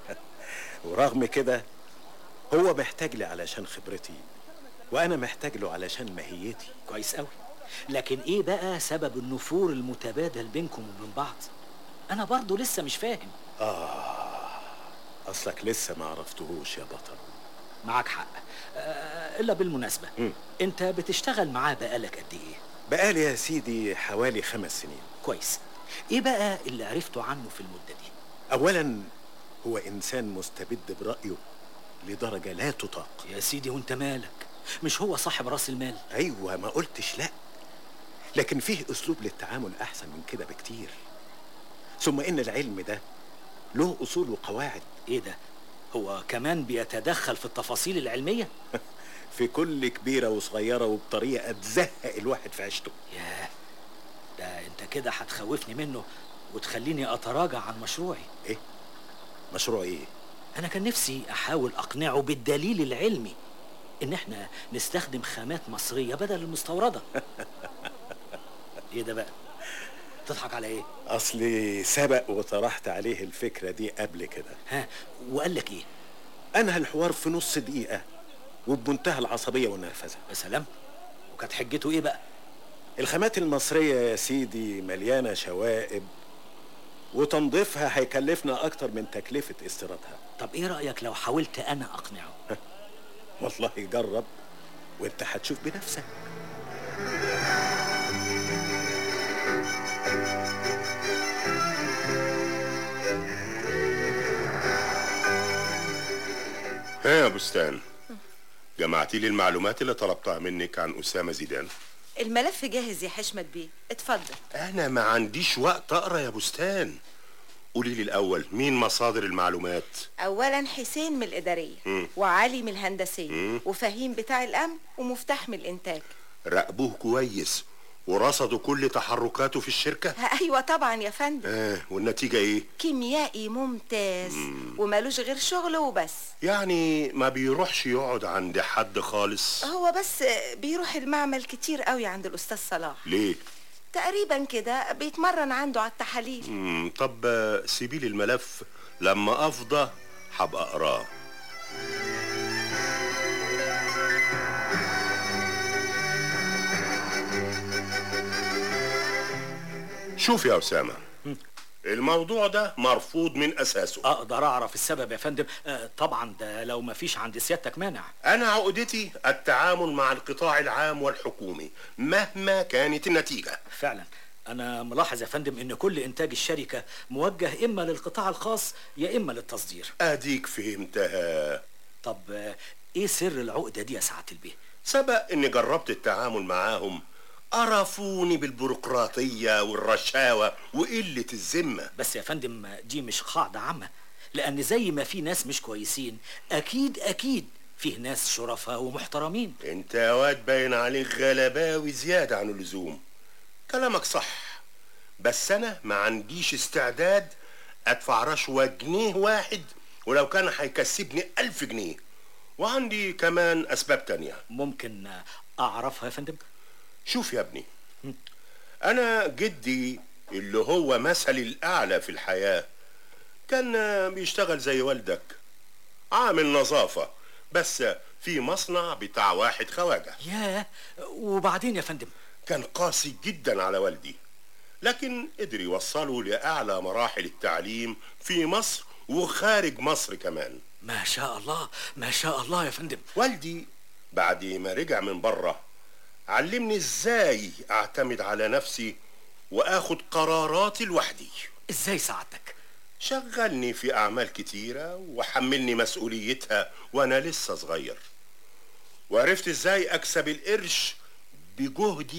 ورغم كده هو محتاج لي علشان خبرتي وانا محتاج له علشان ماهيتي كويس قوي لكن ايه بقى سبب النفور المتبادل بينكم وبين بعض انا برضو لسه مش فاهم اه اصلك لسه ما عرفتهوش يا بطل معاك حق آه الا بالمناسبه مم. انت بتشتغل معاه بقالك قد ايه بقالي يا سيدي حوالي خمس سنين كويس ايه بقى اللي عرفته عنه في المده دي اولا هو انسان مستبد برايه لدرجه لا تطاق يا سيدي وانت مالك مش هو صاحب راس المال ايوه ما قلتش لا لكن فيه اسلوب للتعامل احسن من كده بكتير ثم ان العلم ده له اصول وقواعد ايه ده هو كمان بيتدخل في التفاصيل العلميه في كل كبيره وصغيره وبطريقه تزهق الواحد في عيشته ياه ده انت كده هتخوفني منه وتخليني اتراجع عن مشروعي ايه مشروع ايه انا كان نفسي احاول اقنعه بالدليل العلمي ان احنا نستخدم خامات مصريه بدل المستورده ايه ده بقى تضحك على ايه اصلي سبق وطرحت عليه الفكره دي قبل كده ها وقال لك ايه انهى الحوار في نص دقيقه وبمنتهى العصبيه والنرفزه يا سلام وكانت حجته ايه بقى الخامات المصريه يا سيدي مليانه شوائب وتنظيفها هيكلفنا اكتر من تكلفه استيرادها طب ايه رايك لو حاولت انا اقنعه والله جرب وانت هتشوف بنفسك ها يا بستان جمعتي لي المعلومات اللي طلبتها منك عن أسامة زيدان الملف جاهز يا حشمت بيه اتفضل أنا ما عنديش وقت أقرأ يا بستان قولي لي الأول مين مصادر المعلومات اولا حسين من الاداريه مم. وعلي من الهندسيه مم. وفهيم بتاع الامن ومفتاح من الانتاج راقبوه كويس ورصدوا كل تحركاته في الشركة ايوه طبعا يا فندم آه والنتيجة إيه كيميائي ممتاز ومالوش غير شغله وبس يعني ما بيروحش يقعد عند حد خالص هو بس بيروح المعمل كتير قوي عند الاستاذ صلاح ليه تقريبا كده بيتمرن عنده على التحاليل مم. طب آه، سيبي لي الملف لما أفضى هبقى أقراه شوف يا أسامة الموضوع ده مرفوض من أساسه اقدر اعرف السبب يا فندم آه طبعا ده لو ما فيش عند سيادتك مانع أنا عقدتي التعامل مع القطاع العام والحكومي مهما كانت النتيجة فعلا انا ملاحظ يا فندم ان كل انتاج الشركه موجه اما للقطاع الخاص يا اما للتصدير أديك فهمتها طب آه، ايه سر العقده دي يا سعاده البيه سبق إني جربت التعامل معاهم قرفوني بالبيروقراطية والرشاوى وقلة الذمة بس يا فندم دي مش قاعده عامه لان زي ما في ناس مش كويسين اكيد اكيد فيه ناس شرفاء ومحترمين انت يا واد باين عليك غلباوي زيادة عن اللزوم كلامك صح بس انا ما عنديش استعداد ادفع رشوة جنيه واحد ولو كان هيكسبني ألف جنيه وعندي كمان اسباب تانية ممكن آه، اعرفها يا فندم شوف يا ابني انا جدي اللي هو مثلي الأعلى في الحياة كان بيشتغل زي والدك عامل نظافة بس في مصنع بتاع واحد خواجة ياه وبعدين يا فندم كان قاسي جدا على والدي لكن قدر يوصله لأعلى مراحل التعليم في مصر وخارج مصر كمان ما شاء الله ما شاء الله يا فندم والدي بعد ما رجع من بره علمني ازاي اعتمد على نفسي واخد قراراتي لوحدي ازاي سعادتك شغلني في اعمال كتيره وحملني مسؤوليتها وانا لسه صغير وعرفت ازاي اكسب القرش بجهدي